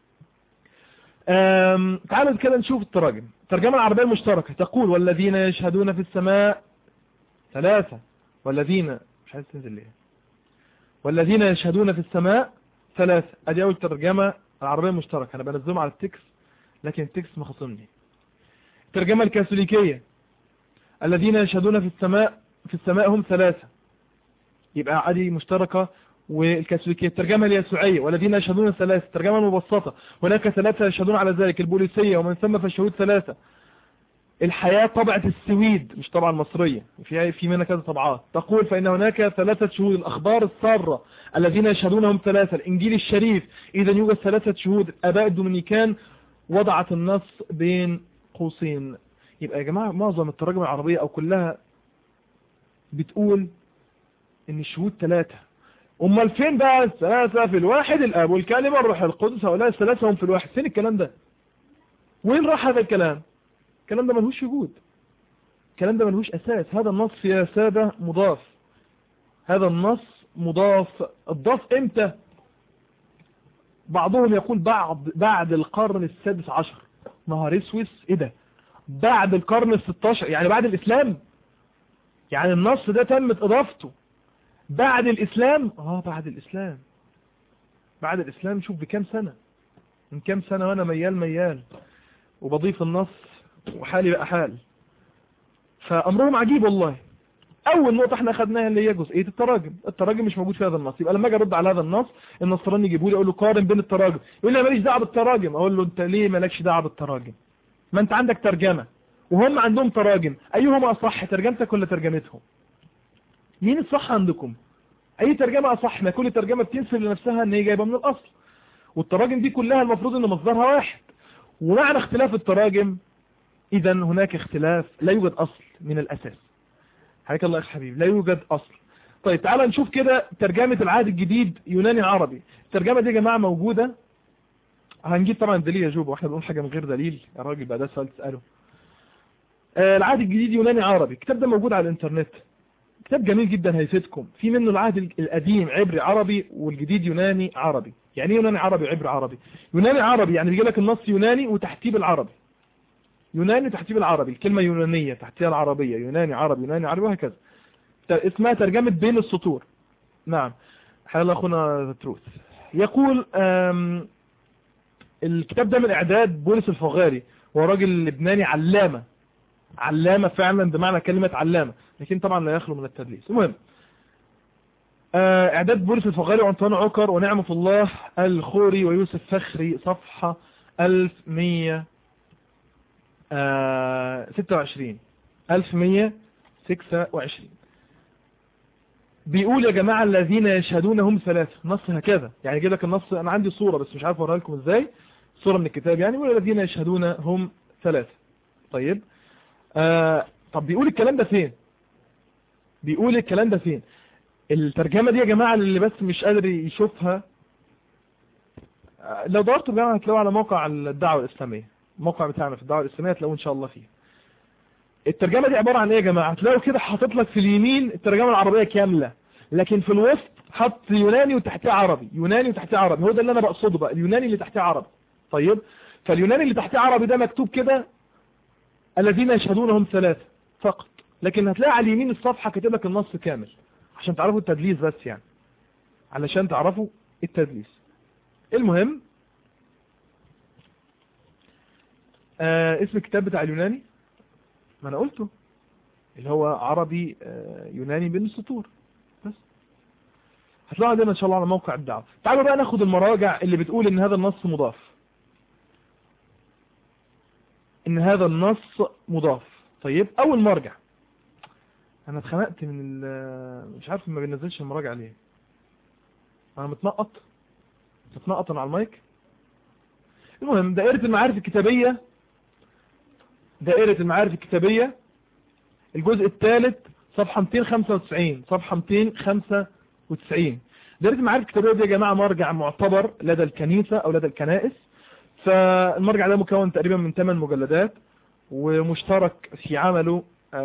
S1: تعالوا كده نشوف التراجم الترجمة العربية المشتركة تقول والذين يشهدون في السماء ثلاثة والذين مش عايز تنزل ليه والذين يشهدون في السماء ثلاثة ادي اول ترجمة العربية المشتركة انا بنزلهم على التكست لكن التكست مخصمني الترجمة الكاثوليكية الذين يشهدون في السماء في السماء هم ثلاثة يبقى عادي مشتركة والكاثوليكية الترجمة اليسوعية والذين يشهدون ثلاثة الترجمة المبسطة هناك ثلاثة يشهدون على ذلك البوليسية ومن ثم فالشهود ثلاثة الحياة طبعة السويد مش طبعا المصرية في في منها كذا طبعات تقول فإن هناك ثلاثة شهود الأخبار السارة الذين يشهدونهم ثلاثة الإنجيل الشريف إذا يوجد ثلاثة شهود أباء الدومينيكان وضعت النص بين قوسين يبقى يا جماعة معظم التراجم العربية او كلها بتقول ان الشهود ثلاثة امال فين بقى الثلاثة في الواحد الاب والكلمة الروح القدس هؤلاء الثلاثة هم في الواحد فين الكلام ده وين راح هذا الكلام الكلام ده ملهوش وجود الكلام ده ملهوش اساس هذا النص يا سادة مضاف هذا النص مضاف الضاف امتى بعضهم يقول بعد بعد القرن السادس عشر نهار اسوس ايه ده بعد القرن الستاشر يعني بعد الاسلام يعني النص ده تمت اضافته بعد الاسلام اه بعد الاسلام بعد الاسلام شوف بكام سنة من كام سنة وانا ميال ميال وبضيف النص وحالي بقى حال فامرهم عجيب والله اول نقطة احنا خدناها اللي هي جزئية التراجم التراجم مش موجود في هذا النص يبقى لما اجي ارد على هذا النص النصراني يجيبه لي اقول له قارن بين التراجم يقول لي ماليش دعوه بالتراجم اقول له انت ليه مالكش دعوه بالتراجم ما انت عندك ترجمة وهم عندهم تراجم ايهما اصح ترجمتك ولا ترجمتهم مين الصح عندكم اي ترجمة اصح ما كل ترجمة بتنسب لنفسها ان هي جايبة من الاصل والتراجم دي كلها المفروض ان مصدرها واحد ومعنى اختلاف التراجم اذا هناك اختلاف لا يوجد اصل من الاساس حياك الله يا اخي حبيبي لا يوجد اصل طيب تعالى نشوف كده ترجمة العهد الجديد يوناني عربي الترجمة دي يا جماعة موجودة هنجيب طبعا دليل يا جوبة واحنا بنقول حاجة من غير دليل يا راجل بقى ده سؤال تسأله آه العهد الجديد يوناني عربي الكتاب ده موجود على الانترنت كتاب جميل جدا هيفيدكم في منه العهد القديم عبري عربي والجديد يوناني عربي يعني ايه يوناني عربي وعبري عربي يوناني عربي يعني بيجي لك النص يوناني وتحتيه بالعربي يوناني تحتيه بالعربي الكلمة يونانية تحتيها العربية يوناني عربي يوناني عربي وهكذا اسمها ترجمة بين السطور نعم حيال أخونا تروث يقول الكتاب ده من إعداد بولس الفغاري هو راجل لبناني علامة علامة فعلا بمعنى كلمة علامة لكن طبعا لا يخلو من التدليس المهم اعداد بولس الفغاري وعنطان عكر ونعمة الله الخوري ويوسف فخري صفحة 1100 آه 26 1126 بيقول يا جماعة الذين يشهدون هم ثلاثة نص هكذا يعني يجيب لك النص أنا عندي صورة بس مش عارف أوريها لكم إزاي صورة من الكتاب يعني والذين يشهدون هم ثلاثة طيب آه طب بيقول الكلام ده فين بيقول الكلام ده فين الترجمة دي يا جماعة اللي بس مش قادر يشوفها لو دورتوا يا جماعة هتلاقوها على موقع الدعوة الإسلامية الموقع بتاعنا في الدعوة الإسلامية هتلاقوه إن شاء الله فيه الترجمة دي عبارة عن ايه يا جماعة هتلاقوا كده حاطط لك في اليمين الترجمة العربية كاملة لكن في الوسط حط يوناني وتحتيه عربي يوناني وتحتيه عربي هو ده اللي انا بقصده بقى اليوناني اللي تحتيه عربي طيب فاليوناني اللي تحتيه عربي ده مكتوب كده الذين يشهدونهم ثلاثة فقط لكن هتلاقي على اليمين الصفحة كاتب لك النص كامل عشان تعرفوا التدليس بس يعني علشان تعرفوا التدليس المهم آه اسم الكتاب بتاع اليوناني ما انا قلته اللي هو عربي آه يوناني بين السطور بس هتلاقوا عندنا ان شاء الله على موقع الدعوة تعالوا بقى ناخد المراجع اللي بتقول ان هذا النص مضاف ان هذا النص مضاف طيب اول مرجع انا اتخنقت من مش عارف ما بينزلش المراجع ليه انا متنقط متنقط على المايك المهم دائرة المعارف الكتابية دائرة المعارف الكتابية الجزء الثالث صفحة 295 صفحة 295 دائرة المعارف الكتابية دي يا جماعة مرجع معتبر لدى الكنيسة او لدى الكنائس فالمرجع ده مكون تقريبا من 8 مجلدات ومشترك في عمله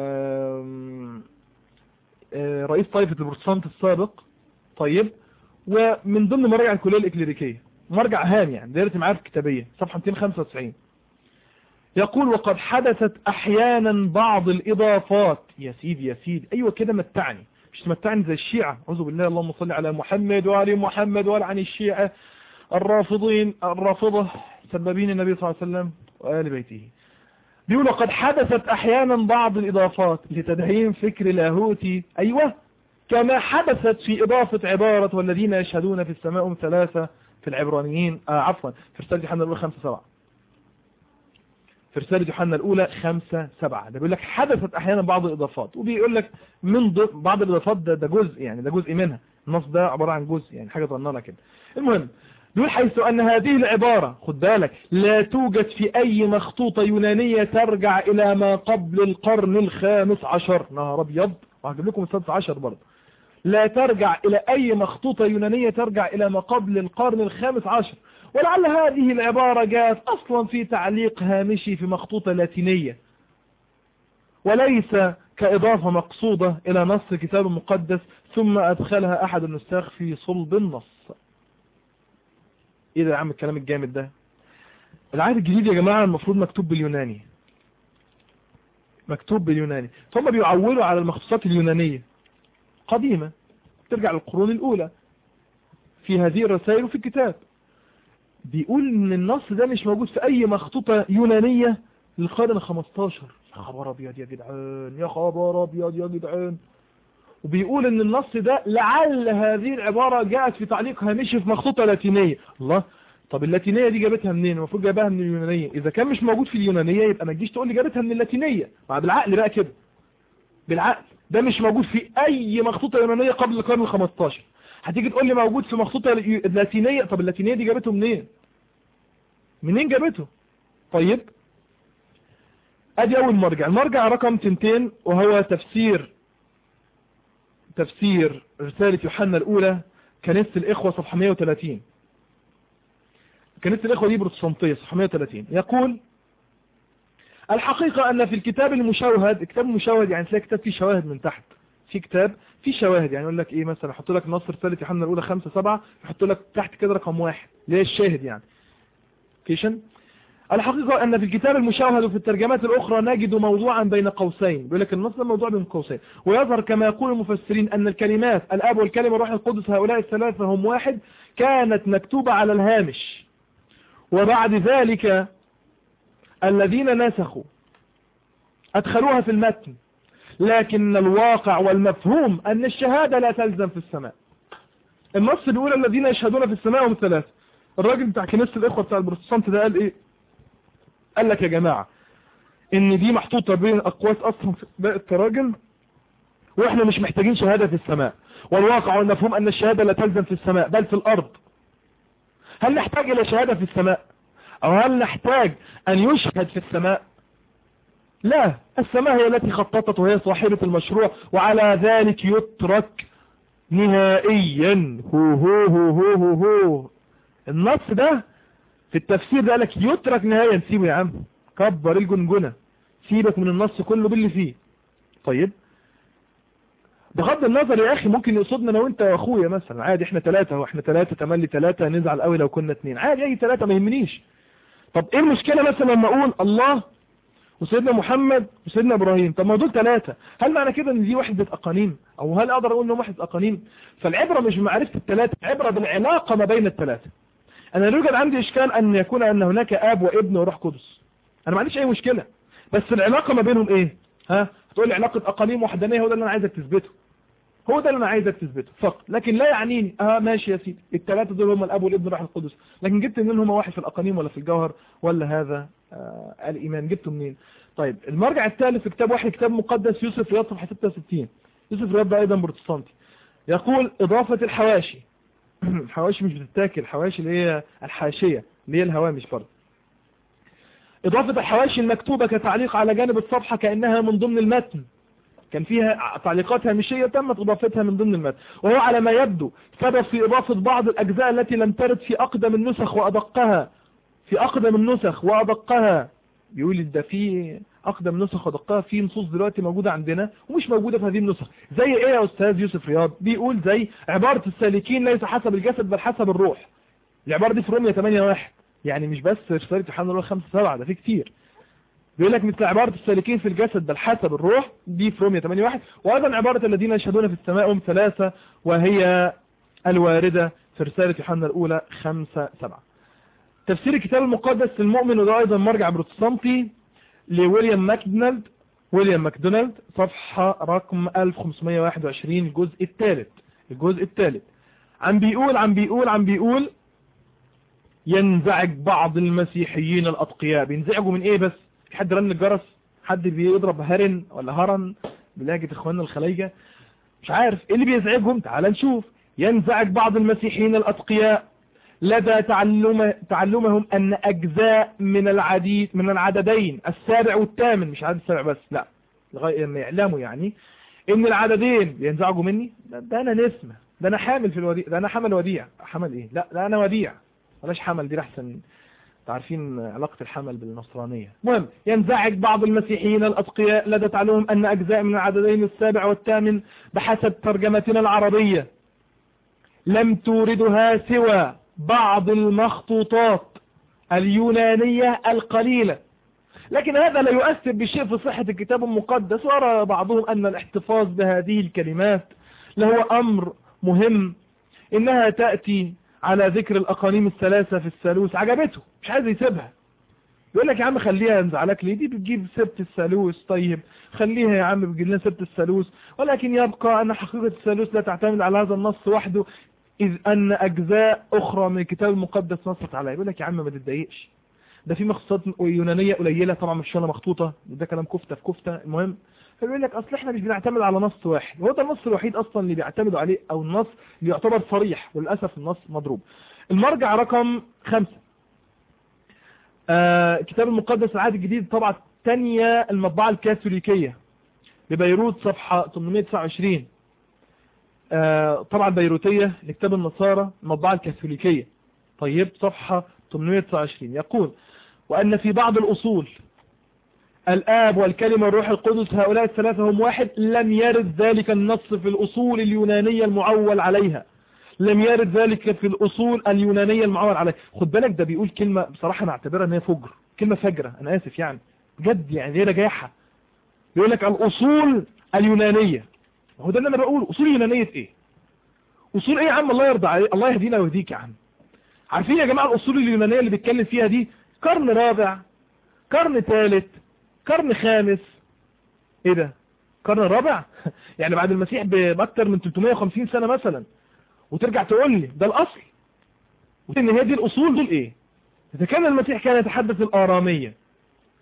S1: رئيس طائفة البروتستانت السابق طيب ومن ضمن مراجع الكلية الإكليريكية مرجع هام يعني دائرة المعارف الكتابية صفحة 295 يقول وقد حدثت أحيانا بعض الإضافات يا سيدي يا سيدي أيوة كده متعني مش تمتعني زي الشيعة أعوذ بالله اللهم صل على محمد وعلى محمد ولعن الشيعة الرافضين الرافضة سببين النبي صلى الله عليه وسلم وآل بيته بيقول وقد حدثت أحيانا بعض الإضافات لتدعيم فكر لاهوتي أيوة كما حدثت في إضافة عبارة والذين يشهدون في السماء هم ثلاثة في العبرانيين آه عفوا في رسالة يوحنا الأولى خمسة سبعة في رسالة يوحنا الأولى خمسة سبعة ده بيقول لك حدثت أحيانا بعض الإضافات وبيقول لك من بعض الإضافات ده, ده جزء يعني ده جزء منها النص ده عبارة عن جزء يعني حاجة ظننا كده المهم بيقول حيث أن هذه العبارة خد بالك لا توجد في أي مخطوطة يونانية ترجع إلى ما قبل القرن الخامس عشر نهار أبيض وهجيب لكم السادس عشر برضه لا ترجع إلى أي مخطوطة يونانية ترجع إلى ما قبل القرن الخامس عشر ولعل هذه العبارة جاءت أصلا في تعليق هامشي في مخطوطة لاتينية وليس كإضافة مقصودة إلى نص كتاب مقدس ثم أدخلها أحد النساخ في صلب النص ايه ده يا عم الكلام الجامد ده العهد الجديد يا جماعة المفروض مكتوب باليوناني مكتوب باليوناني فهم بيعولوا على المخصوصات اليونانية قديمة ترجع للقرون الأولى في هذه الرسائل وفي الكتاب بيقول ان النص ده مش موجود في اي مخطوطة يونانية للقرن ال 15 يا خبر ابيض يا جدعان يا خبر ابيض يا جدعان وبيقول ان النص ده لعل هذه العبارة جاءت في تعليق هامشي في مخطوطة لاتينية الله طب اللاتينية دي جابتها منين المفروض جابها من اليونانية اذا كان مش موجود في اليونانية يبقى ما تجيش تقول لي جابتها من اللاتينية مع بالعقل بقى كده بالعقل ده مش موجود في اي مخطوطة يونانية قبل القرن ال 15 هتيجي تقول لي موجود في مخطوطة لاتينية طب اللاتينية دي جابته منين منين جابته طيب ادي اول مرجع المرجع رقم 200 وهو تفسير تفسير رسالة يوحنا الأولى كنيسة الإخوة صفحة 130 كنيسة الإخوة دي بروتستانتية صفحة 130 يقول الحقيقة أن في الكتاب المشوهد الكتاب المشوهد يعني تلاقي كتاب فيه شواهد من تحت في كتاب فيه شواهد يعني يقول لك إيه مثلا يحط لك نص رسالة يوحنا الأولى 5 7 يحط لك تحت كده رقم واحد اللي هي الشاهد يعني كيشن الحقيقة أن في الكتاب المشاهد وفي الترجمات الأخرى نجد موضوعا بين قوسين بيقول لك النص موضوع بين قوسين ويظهر كما يقول المفسرين أن الكلمات الأب والكلمة والروح القدس هؤلاء الثلاثة هم واحد كانت مكتوبة على الهامش وبعد ذلك الذين نسخوا أدخلوها في المتن لكن الواقع والمفهوم أن الشهادة لا تلزم في السماء النص بيقول الذين يشهدون في السماء هم ثلاثة الراجل بتاع كنيسة الإخوة بتاع البروتستانت ده قال إيه قال لك يا جماعة ان دي محطوطة بين اقواس اصلا في باقي التراجم واحنا مش محتاجين شهادة في السماء والواقع والمفهوم ان الشهادة لا تلزم في السماء بل في الارض هل نحتاج الى شهادة في السماء او هل نحتاج ان يشهد في السماء لا السماء هي التي خططت وهي صاحبة المشروع وعلى ذلك يترك نهائيا هو هو هو هو هو, هو. النص ده في التفسير ده لك يترك نهائيا سيبه يا عم كبر الجنجنة سيبك من النص كله باللي فيه طيب بغض النظر يا اخي ممكن يقصدنا انا وانت واخويا مثلا عادي احنا ثلاثة واحنا ثلاثة تملي ثلاثة نزعل قوي لو كنا اثنين عادي اي ثلاثة ما يهمنيش طب ايه المشكلة مثلا لما اقول الله وسيدنا محمد وسيدنا ابراهيم طب ما دول ثلاثة هل معنى كده ان دي وحدة اقانيم او هل اقدر اقول انهم وحدة اقانيم فالعبرة مش بمعرفة الثلاثة عبرة بالعلاقة ما بين الثلاثة انا لا يوجد عندي اشكال ان يكون ان هناك اب وابن وروح قدس انا ما عنديش اي مشكلة بس العلاقة ما بينهم ايه ها تقول لي علاقة اقانيم وحدانية هو ده اللي انا عايزك تثبته هو ده اللي انا عايزك تثبته فقط لكن لا يعنيني اه ماشي يا سيدي الثلاثه دول هم الاب والابن والروح القدس لكن جبت منين هم واحد في الاقانيم ولا في الجوهر ولا هذا آه الايمان جبته منين طيب المرجع الثالث في كتاب واحد كتاب مقدس يوسف رياض صفحه 66 يوسف رياض ده ايضا بروتستانتي يقول اضافه الحواشي الحواشي مش بتتاكل الحواشي اللي هي الحاشيه اللي هي الهوامش برضه اضافه الحواشي المكتوبه كتعليق على جانب الصفحه كانها من ضمن المتن كان فيها تعليقات هامشية تمت إضافتها من ضمن المتن وهو على ما يبدو سبب في إضافة بعض الأجزاء التي لم ترد في أقدم النسخ وأدقها في أقدم النسخ وأدقها بيقول ده في أقدم نسخ وأدقها في نصوص دلوقتي موجودة عندنا ومش موجودة في هذه النسخ زي إيه يا أستاذ يوسف رياض بيقول زي عبارة السالكين ليس حسب الجسد بل حسب الروح العبارة دي في رومية 8 واحد يعني مش بس رسالة يوحنا الله 5 7 ده في كتير بيقول لك مثل عبارة السالكين في الجسد بل حسب الروح دي في رومية 8 واحد وأيضا عبارة الذين يشهدون في السماء هم ثلاثة وهي الواردة في رسالة يوحنا الأولى 5 7 تفسير الكتاب المقدس للمؤمن وده أيضا مرجع بروتستانتي لويليام ماكدونالد ويليام ماكدونالد صفحة رقم 1521 الجزء الثالث الجزء الثالث عم بيقول عم بيقول عم بيقول ينزعج بعض المسيحيين الأتقياء بينزعجوا من ايه بس في حد رن الجرس حد بيضرب هرن ولا هرن بلاجة اخواننا الخلايجة مش عارف ايه اللي بيزعجهم تعال نشوف ينزعج بعض المسيحيين الاتقياء لدى تعلم تعلمهم ان اجزاء من العديد من العددين السابع والثامن مش عدد السابع بس لا لغايه ما يعلموا يعني ان العددين بينزعجوا مني ده, ده انا نسمة ده انا حامل في الوديع ده انا حمل وديع حمل ايه لا ده انا وديع بلاش حمل دي احسن تعرفين علاقة الحمل بالنصرانية مهم ينزعج بعض المسيحيين الأتقياء لدى تعلمهم أن أجزاء من العددين السابع والثامن بحسب ترجمتنا العربية لم توردها سوى بعض المخطوطات اليونانية القليلة لكن هذا لا يؤثر بشيء في صحة الكتاب المقدس وأرى بعضهم أن الاحتفاظ بهذه الكلمات له أمر مهم إنها تأتي على ذكر الأقانيم الثلاثة في الثالوث عجبته مش عايز يسيبها يقول لك يا عم خليها ينزعلك ليه دي بتجيب سبت الثالوث طيب خليها يا عم بتجيب لنا سبت الثالوث ولكن يبقى أن حقيقة الثالوث لا تعتمد على هذا النص وحده إذ أن أجزاء أخرى من الكتاب المقدس نصت عليها يقول لك يا عم ما تتضايقش ده في مخطوطات يونانية قليلة طبعا مش ولا مخطوطة ده كلام كفتة في كفتة المهم فبيقول لك اصل احنا مش بنعتمد على نص واحد هو ده النص الوحيد اصلا اللي بيعتمدوا عليه او النص اللي يعتبر صريح وللاسف النص مضروب المرجع رقم خمسة آه كتاب المقدس العهد الجديد طبعا الثانية المطبعة الكاثوليكية لبيروت صفحة 829 آه طبعا بيروتية لكتاب النصارى المطبعة الكاثوليكية طيب صفحة 829 يقول وأن في بعض الأصول الآب والكلمة والروح القدس هؤلاء الثلاثة هم واحد لم يرد ذلك النص في الأصول اليونانية المعول عليها لم يرد ذلك في الأصول اليونانية المعول عليها خد بالك ده بيقول كلمة بصراحة أنا اعتبرها أنها فجر كلمة فجرة أنا آسف يعني بجد يعني دي رجاحة بيقول لك الأصول اليونانية هو ده اللي أنا بقول أصول يونانية إيه أصول إيه يا عم الله يرضى عليه الله يهدينا ويهديك يا عم عارفين يا جماعة الأصول اليونانية اللي بيتكلم فيها دي قرن رابع قرن ثالث قرن خامس ايه ده قرن رابع يعني بعد المسيح باكتر من 350 سنة مثلا وترجع تقول لي ده الاصل ان هي دي الاصول دول ايه اذا كان المسيح كان يتحدث الارامية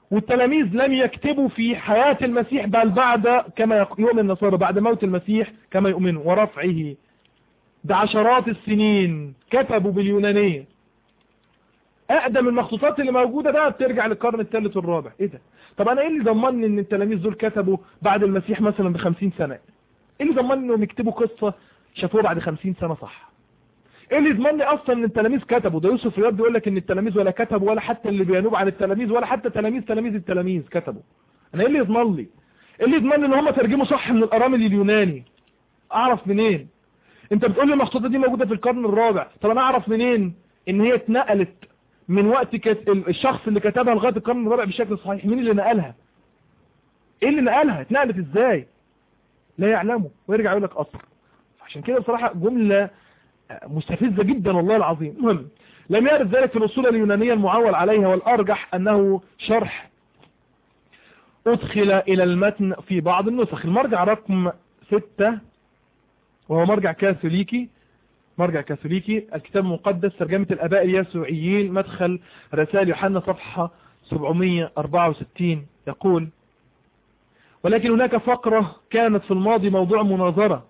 S1: والتلاميذ لم يكتبوا في حياة المسيح بل بعد كما يؤمن النصارى بعد موت المسيح كما يؤمنوا ورفعه بعشرات السنين كتبوا باليونانية اقدم المخطوطات اللي موجودة بقى بترجع للقرن الثالث والرابع ايه ده طب انا ايه اللي ضمني ان التلاميذ دول كتبوا بعد المسيح مثلا بخمسين سنة ايه اللي ضمني انهم يكتبوا قصة شافوها بعد خمسين سنة صح ايه اللي يضمن لي اصلا ان التلاميذ كتبوا ده يوسف رياض بيقول لك ان التلاميذ ولا كتبوا ولا حتى اللي بينوب عن التلاميذ ولا حتى تلاميذ تلاميذ التلاميذ كتبوا انا ايه اللي يضمن لي ايه اللي يضمن لي ان هم ترجموا صح من الارامل اليوناني اعرف منين انت بتقول لي المخطوطه دي موجوده في القرن الرابع طب انا اعرف منين ان هي اتنقلت من وقت كت... الشخص اللي كتبها لغايه القرن الرابع بشكل صحيح مين اللي نقلها ايه اللي نقلها اتنقلت ازاي لا يعلمه ويرجع يقول لك اصل عشان كده بصراحه جمله مستفزة جدا والله العظيم المهم لم يرد ذلك في الأصول اليونانية المعول عليها والأرجح أنه شرح أدخل إلى المتن في بعض النسخ المرجع رقم ستة وهو مرجع كاثوليكي مرجع كاثوليكي الكتاب المقدس ترجمة الأباء اليسوعيين مدخل رسائل يوحنا صفحة 764 يقول ولكن هناك فقرة كانت في الماضي موضوع مناظرة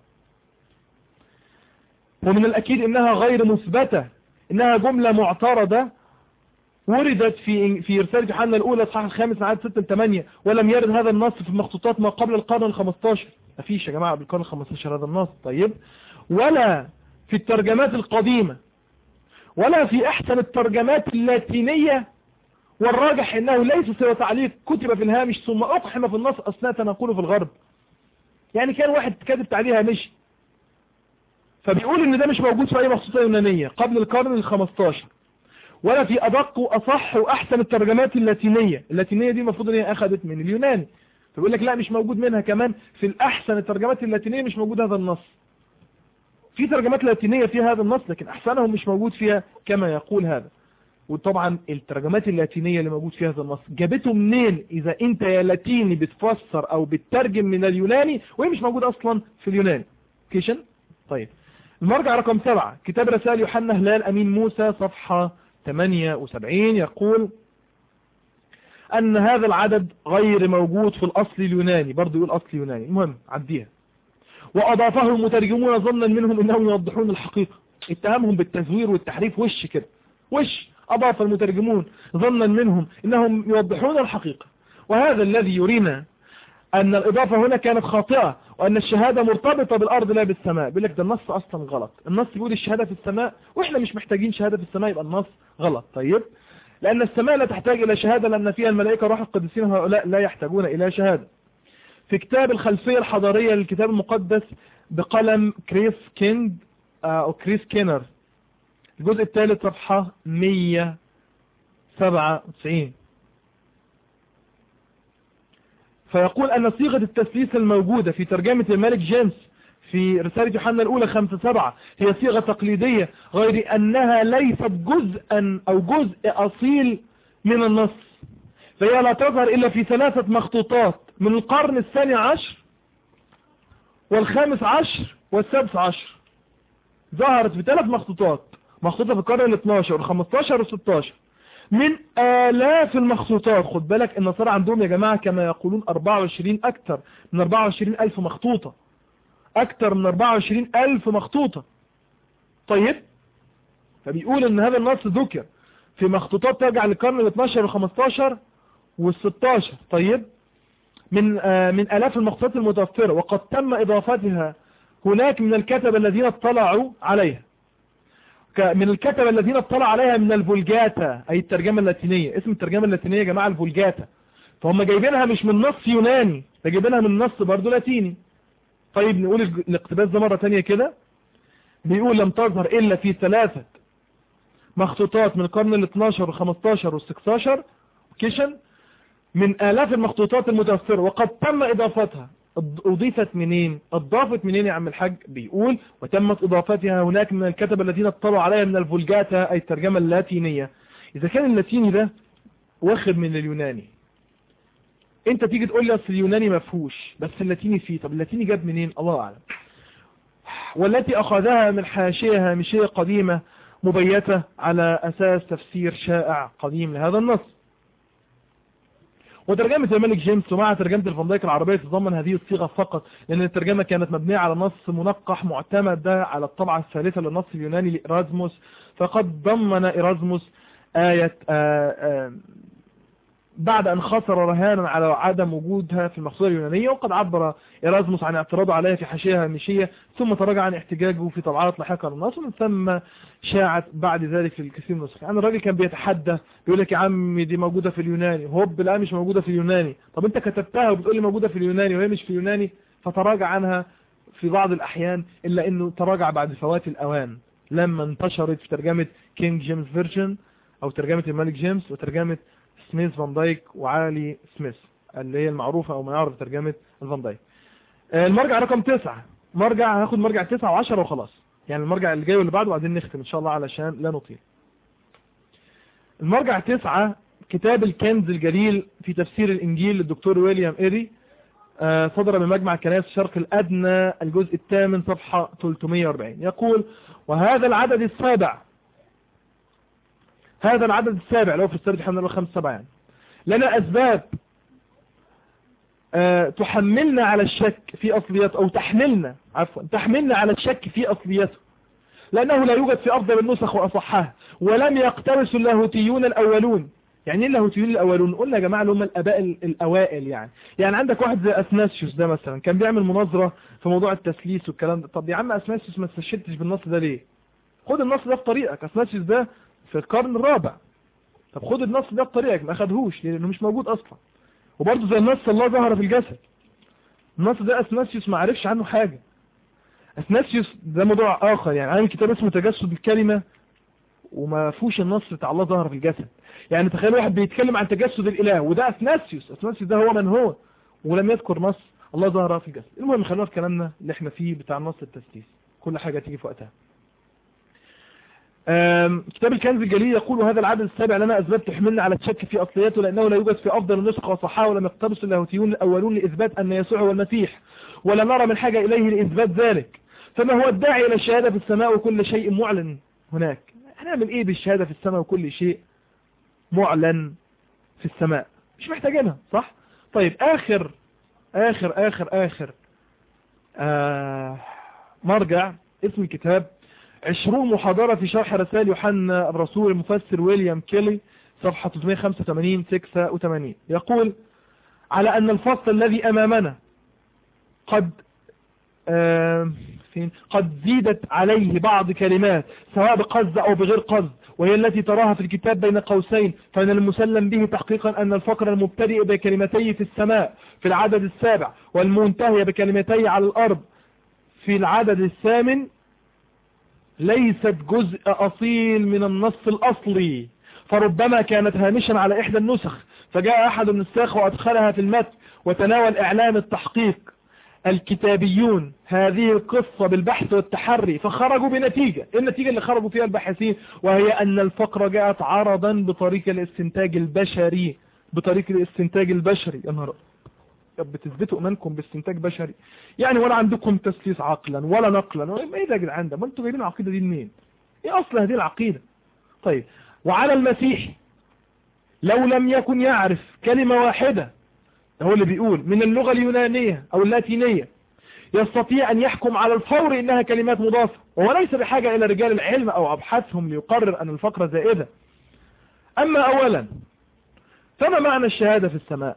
S1: ومن الأكيد إنها غير مثبتة إنها جملة معترضة وردت في في رسالة يوحنا الأولى الصحاح الخامس عدد 6 ل 8 ولم يرد هذا النص في مخطوطات ما قبل القرن ال 15 مفيش يا جماعة بالقرن ال 15 هذا النص طيب ولا في الترجمات القديمة ولا في أحسن الترجمات اللاتينية والراجح إنه ليس سوى تعليق كتب في الهامش ثم أقحم في النص أثناء تنقله في الغرب يعني كان واحد كاتب تعليق هامشي فبيقول ان ده مش موجود في اي مخطوطة يونانية قبل القرن ال 15 ولا في ادق واصح واحسن الترجمات اللاتينية اللاتينية دي المفروض ان هي اخذت من اليوناني فبيقول لك لا مش موجود منها كمان في الاحسن الترجمات اللاتينية مش موجود هذا النص في ترجمات لاتينية فيها هذا النص لكن احسنهم مش موجود فيها كما يقول هذا وطبعا الترجمات اللاتينية اللي موجود فيها هذا النص جابته منين اذا انت يا لاتيني بتفسر او بتترجم من اليوناني وهي مش موجود اصلا في اليوناني كيشن طيب المرجع رقم سبعة كتاب رسائل يوحنا هلال أمين موسى صفحة 78 يقول أن هذا العدد غير موجود في الأصل اليوناني برضو يقول أصل يوناني المهم عديها وأضافه المترجمون ظنا منهم أنهم يوضحون الحقيقة اتهمهم بالتزوير والتحريف وش كده وش أضاف المترجمون ظنا منهم أنهم يوضحون الحقيقة وهذا الذي يرينا أن الإضافة هنا كانت خاطئة وأن الشهادة مرتبطة بالأرض لا بالسماء بيقول لك ده النص أصلا غلط النص بيقول الشهادة في السماء وإحنا مش محتاجين شهادة في السماء يبقى النص غلط طيب لأن السماء لا تحتاج إلى شهادة لأن فيها الملائكة روح القدسين هؤلاء لا يحتاجون إلى شهادة في كتاب الخلفية الحضارية للكتاب المقدس بقلم كريس كيند أو كريس كينر الجزء الثالث صفحة 197 فيقول أن صيغة التسليس الموجودة في ترجمة الملك جيمس في رسالة يوحنا الأولى خمسة سبعة هي صيغة تقليدية غير أنها ليست جزءا أو جزء أصيل من النص فهي لا تظهر إلا في ثلاثة مخطوطات من القرن الثاني عشر والخامس عشر والسادس عشر ظهرت في ثلاث مخطوطات مخطوطة في القرن ال 12 وال 15 وال 16 من آلاف المخطوطات خد بالك النصارى عندهم يا جماعة كما يقولون 24 أكثر من 24 ألف مخطوطة أكثر من 24 ألف مخطوطة طيب فبيقول ان هذا النص ذكر في مخطوطات ترجع للقرن ال 12 وال 15 وال 16 طيب من آه من آلاف المخطوطات المتوفرة وقد تم إضافتها هناك من الكتب الذين اطلعوا عليها من الكتبة الذين اطلع عليها من الفولجاتا اي الترجمة اللاتينية اسم الترجمة اللاتينية يا جماعة الفولجاتا فهم جايبينها مش من نص يوناني ده جايبينها من نص برضو لاتيني طيب نقول الاقتباس ده مرة تانية كده بيقول لم تظهر الا في ثلاثة مخطوطات من القرن ال 12 وال 15 وال 16 كيشن من آلاف المخطوطات المتأثرة وقد تم إضافتها اضيفت منين اضافت منين يا عم الحاج بيقول وتمت اضافتها هناك من الكتب الذين اطلعوا عليها من الفولجاتا اي الترجمة اللاتينية اذا كان اللاتيني ده واخد من اليوناني انت تيجي تقول لي اصل اليوناني مفهوش بس اللاتيني فيه طب اللاتيني جاب منين الله اعلم والتي اخذها من حاشية هامشية قديمة مبيتة على اساس تفسير شائع قديم لهذا النص وترجمة الملك جيمس ومع ترجمة الفندايك العربية تتضمن هذه الصيغة فقط لأن الترجمة كانت مبنية على نص منقح معتمدة على الطبعة الثالثة للنص اليوناني لإرازموس فقد ضمن إرازموس آية آآ آآ بعد أن خسر رهانا على عدم وجودها في المقصودة اليونانية وقد عبر إرازموس عن اعتراضه عليها في حاشية هامشية ثم تراجع عن احتجاجه في طبعات لاحقة للنص ومن ثم شاعت بعد ذلك في الكثير من النسخ يعني الراجل كان بيتحدى بيقول لك يا عمي دي موجودة في اليوناني هوب لا مش موجودة في اليوناني طب انت كتبتها وبتقول لي موجودة في اليوناني وهي مش في اليوناني فتراجع عنها في بعض الأحيان إلا أنه تراجع بعد فوات الأوان لما انتشرت في ترجمة كينج جيمس فيرجن أو ترجمة الملك جيمس وترجمة سميث فان دايك وعالي سميث اللي هي المعروفة او ما يعرف ترجمة الفان دايك المرجع رقم تسعة مرجع هاخد مرجع تسعة وعشرة وخلاص يعني المرجع اللي جاي واللي بعده وبعدين نختم ان شاء الله علشان لا نطيل المرجع تسعة كتاب الكنز الجليل في تفسير الانجيل للدكتور ويليام ايري صدر بمجمع كنائس الشرق الادنى الجزء الثامن صفحة 340 يقول وهذا العدد السابع هذا العدد السابع لو في السرد حمد الله خمس سبع يعني لنا أسباب أه تحملنا على الشك في أصليته أو تحملنا عفوا تحملنا على الشك في أصليته لأنه لا يوجد في أفضل النسخ وأصحها ولم يقتبس اللاهوتيون الأولون يعني ايه اللاهوتيون الأولون قلنا يا جماعة اللي هم الأباء الأوائل يعني يعني عندك واحد زي أثناسيوس ده مثلا كان بيعمل مناظرة في موضوع التسليس والكلام ده طب يا عم أثناسيوس ما استشهدتش بالنص ده ليه خد النص ده في طريقك أثناسيوس ده في القرن الرابع طب خد النص ده بطريقك ما اخدهوش لانه مش موجود اصلا وبرضه زي النص الله ظهر في الجسد النص ده اثناسيوس ما عرفش عنه حاجة اثناسيوس ده موضوع اخر يعني عامل كتاب اسمه تجسد الكلمة وما فيهوش النص بتاع الله ظهر في الجسد يعني تخيل واحد بيتكلم عن تجسد الاله وده اثناسيوس اثناسيوس ده هو من هو ولم يذكر نص الله ظهر في الجسد المهم خلونا في كلامنا اللي احنا فيه بتاع النص التسليس كل حاجة تيجي في وقتها كتاب الكنز الجليل يقول هذا العدد السابع لنا أسباب تحملنا على الشك في أصليته لأنه لا يوجد في أفضل النسخ وصحاه ولم يقتبس اللاهوتيون الأولون لإثبات أن يسوع هو المسيح ولا نرى من حاجة إليه لإثبات ذلك فما هو الداعي إلى الشهادة في السماء وكل شيء معلن هناك هنعمل إيه بالشهادة في السماء وكل شيء معلن في السماء مش محتاجينها صح طيب آخر آخر آخر آخر آه مرجع اسم الكتاب عشرون محاضرة في شرح رسائل يوحنا الرسول المفسر ويليام كيلي صفحة 385 86 يقول على أن الفصل الذي أمامنا قد آه فين قد زيدت عليه بعض كلمات سواء بقصد أو بغير قصد وهي التي تراها في الكتاب بين قوسين فإن المسلم به تحقيقا أن الفقر المبتدئ بكلمتي في السماء في العدد السابع والمنتهي بكلمتي على الأرض في العدد الثامن ليست جزء أصيل من النص الأصلي فربما كانت هامشا على إحدى النسخ فجاء أحد النساخ وأدخلها في المتن وتناول إعلام التحقيق الكتابيون هذه القصة بالبحث والتحري فخرجوا بنتيجة النتيجة اللي خرجوا فيها الباحثين وهي أن الفقرة جاءت عرضا بطريق الاستنتاج البشري بطريق الاستنتاج البشري يا نهار بتثبتوا ايمانكم باستنتاج بشري يعني ولا عندكم تسليس عقلا ولا نقلا ايه ده يا جدعان ده ما انتوا جايبين العقيده دي منين ايه اصل هذه العقيده طيب وعلى المسيح لو لم يكن يعرف كلمه واحده هو اللي بيقول من اللغه اليونانيه او اللاتينيه يستطيع ان يحكم على الفور انها كلمات مضافه وهو ليس بحاجه الى رجال العلم او ابحاثهم ليقرر ان الفقره زائده اما اولا فما معنى الشهاده في السماء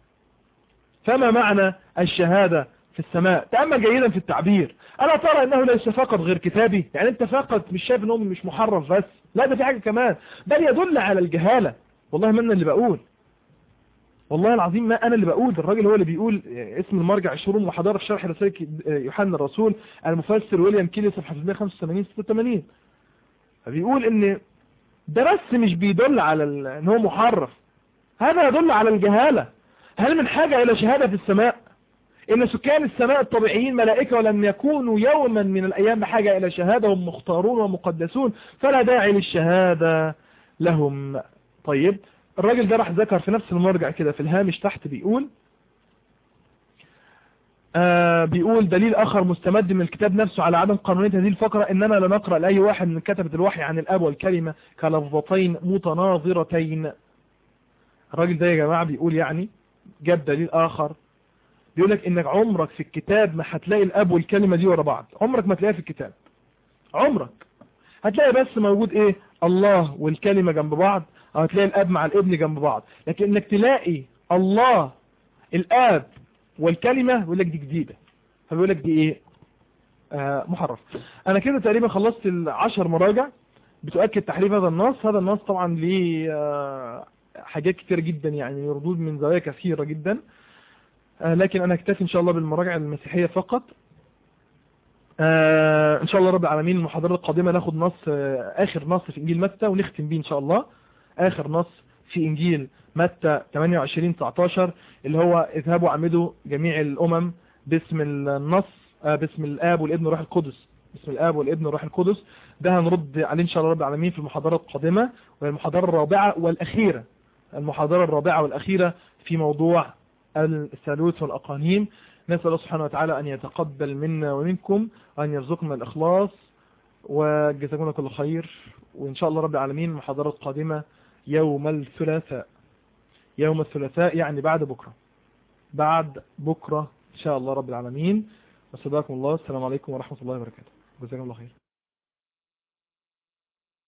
S1: فما معنى الشهادة في السماء تأمل جيدا في التعبير ألا ترى أنه ليس فقط غير كتابي يعني أنت فقط مش شايف أنه مش محرف بس لا ده في حاجة كمان بل يدل على الجهالة والله ما أنا اللي بقول والله العظيم ما أنا اللي بقول الراجل هو اللي بيقول اسم المرجع الشروم وحضارة في شرح رسالة يوحنا الرسول المفسر ويليام كيلي صفحة 185 86 فبيقول ان ده بس مش بيدل على ان هو محرف هذا يدل على الجهالة هل من حاجة إلى شهادة في السماء إن سكان السماء الطبيعيين ملائكة ولم يكونوا يوما من الأيام بحاجة إلى شهادة هم مختارون ومقدسون فلا داعي للشهادة لهم طيب الراجل ده راح ذكر في نفس المرجع كده في الهامش تحت بيقول آه بيقول دليل آخر مستمد من الكتاب نفسه على عدم قانونية هذه الفقرة إننا لا نقرأ لأي واحد من كتبة الوحي عن الأب والكلمة كلفظتين متناظرتين الراجل ده يا جماعة بيقول يعني جاب دليل اخر بيقول لك انك عمرك في الكتاب ما هتلاقي الاب والكلمة دي ورا بعض عمرك ما تلاقيها في الكتاب عمرك هتلاقي بس موجود ايه الله والكلمة جنب بعض او هتلاقي الاب مع الابن جنب بعض لكن انك تلاقي الله الاب والكلمة بيقول لك دي جديدة فبيقول لك دي ايه آه محرف انا كده تقريبا خلصت العشر مراجع بتؤكد تحريف هذا النص هذا النص طبعا ليه آه حاجات كتير جدا يعني ردود من زوايا كثيرة جدا آه لكن انا اكتفي ان شاء الله بالمراجع المسيحية فقط آه ان شاء الله رب العالمين المحاضرة القادمة ناخد نص آه اخر نص في انجيل متى ونختم بيه ان شاء الله اخر نص في انجيل متى 28 19 اللي هو اذهبوا عمدوا جميع الامم باسم النص آه باسم الاب والابن والروح القدس باسم الاب والابن والروح القدس ده هنرد عليه ان شاء الله رب العالمين في المحاضرة القادمة وهي المحاضرة الرابعة والاخيرة المحاضرة الرابعة والاخيرة في موضوع الثالوث والاقانيم نسأل الله سبحانه وتعالى أن يتقبل منا ومنكم وأن يرزقنا الإخلاص وجزاكم كل خير وإن شاء الله رب العالمين محاضرات قادمة يوم الثلاثاء يوم الثلاثاء يعني بعد بكرة بعد بكرة إن شاء الله رب العالمين وصدقكم الله السلام عليكم ورحمة الله وبركاته جزاكم الله خير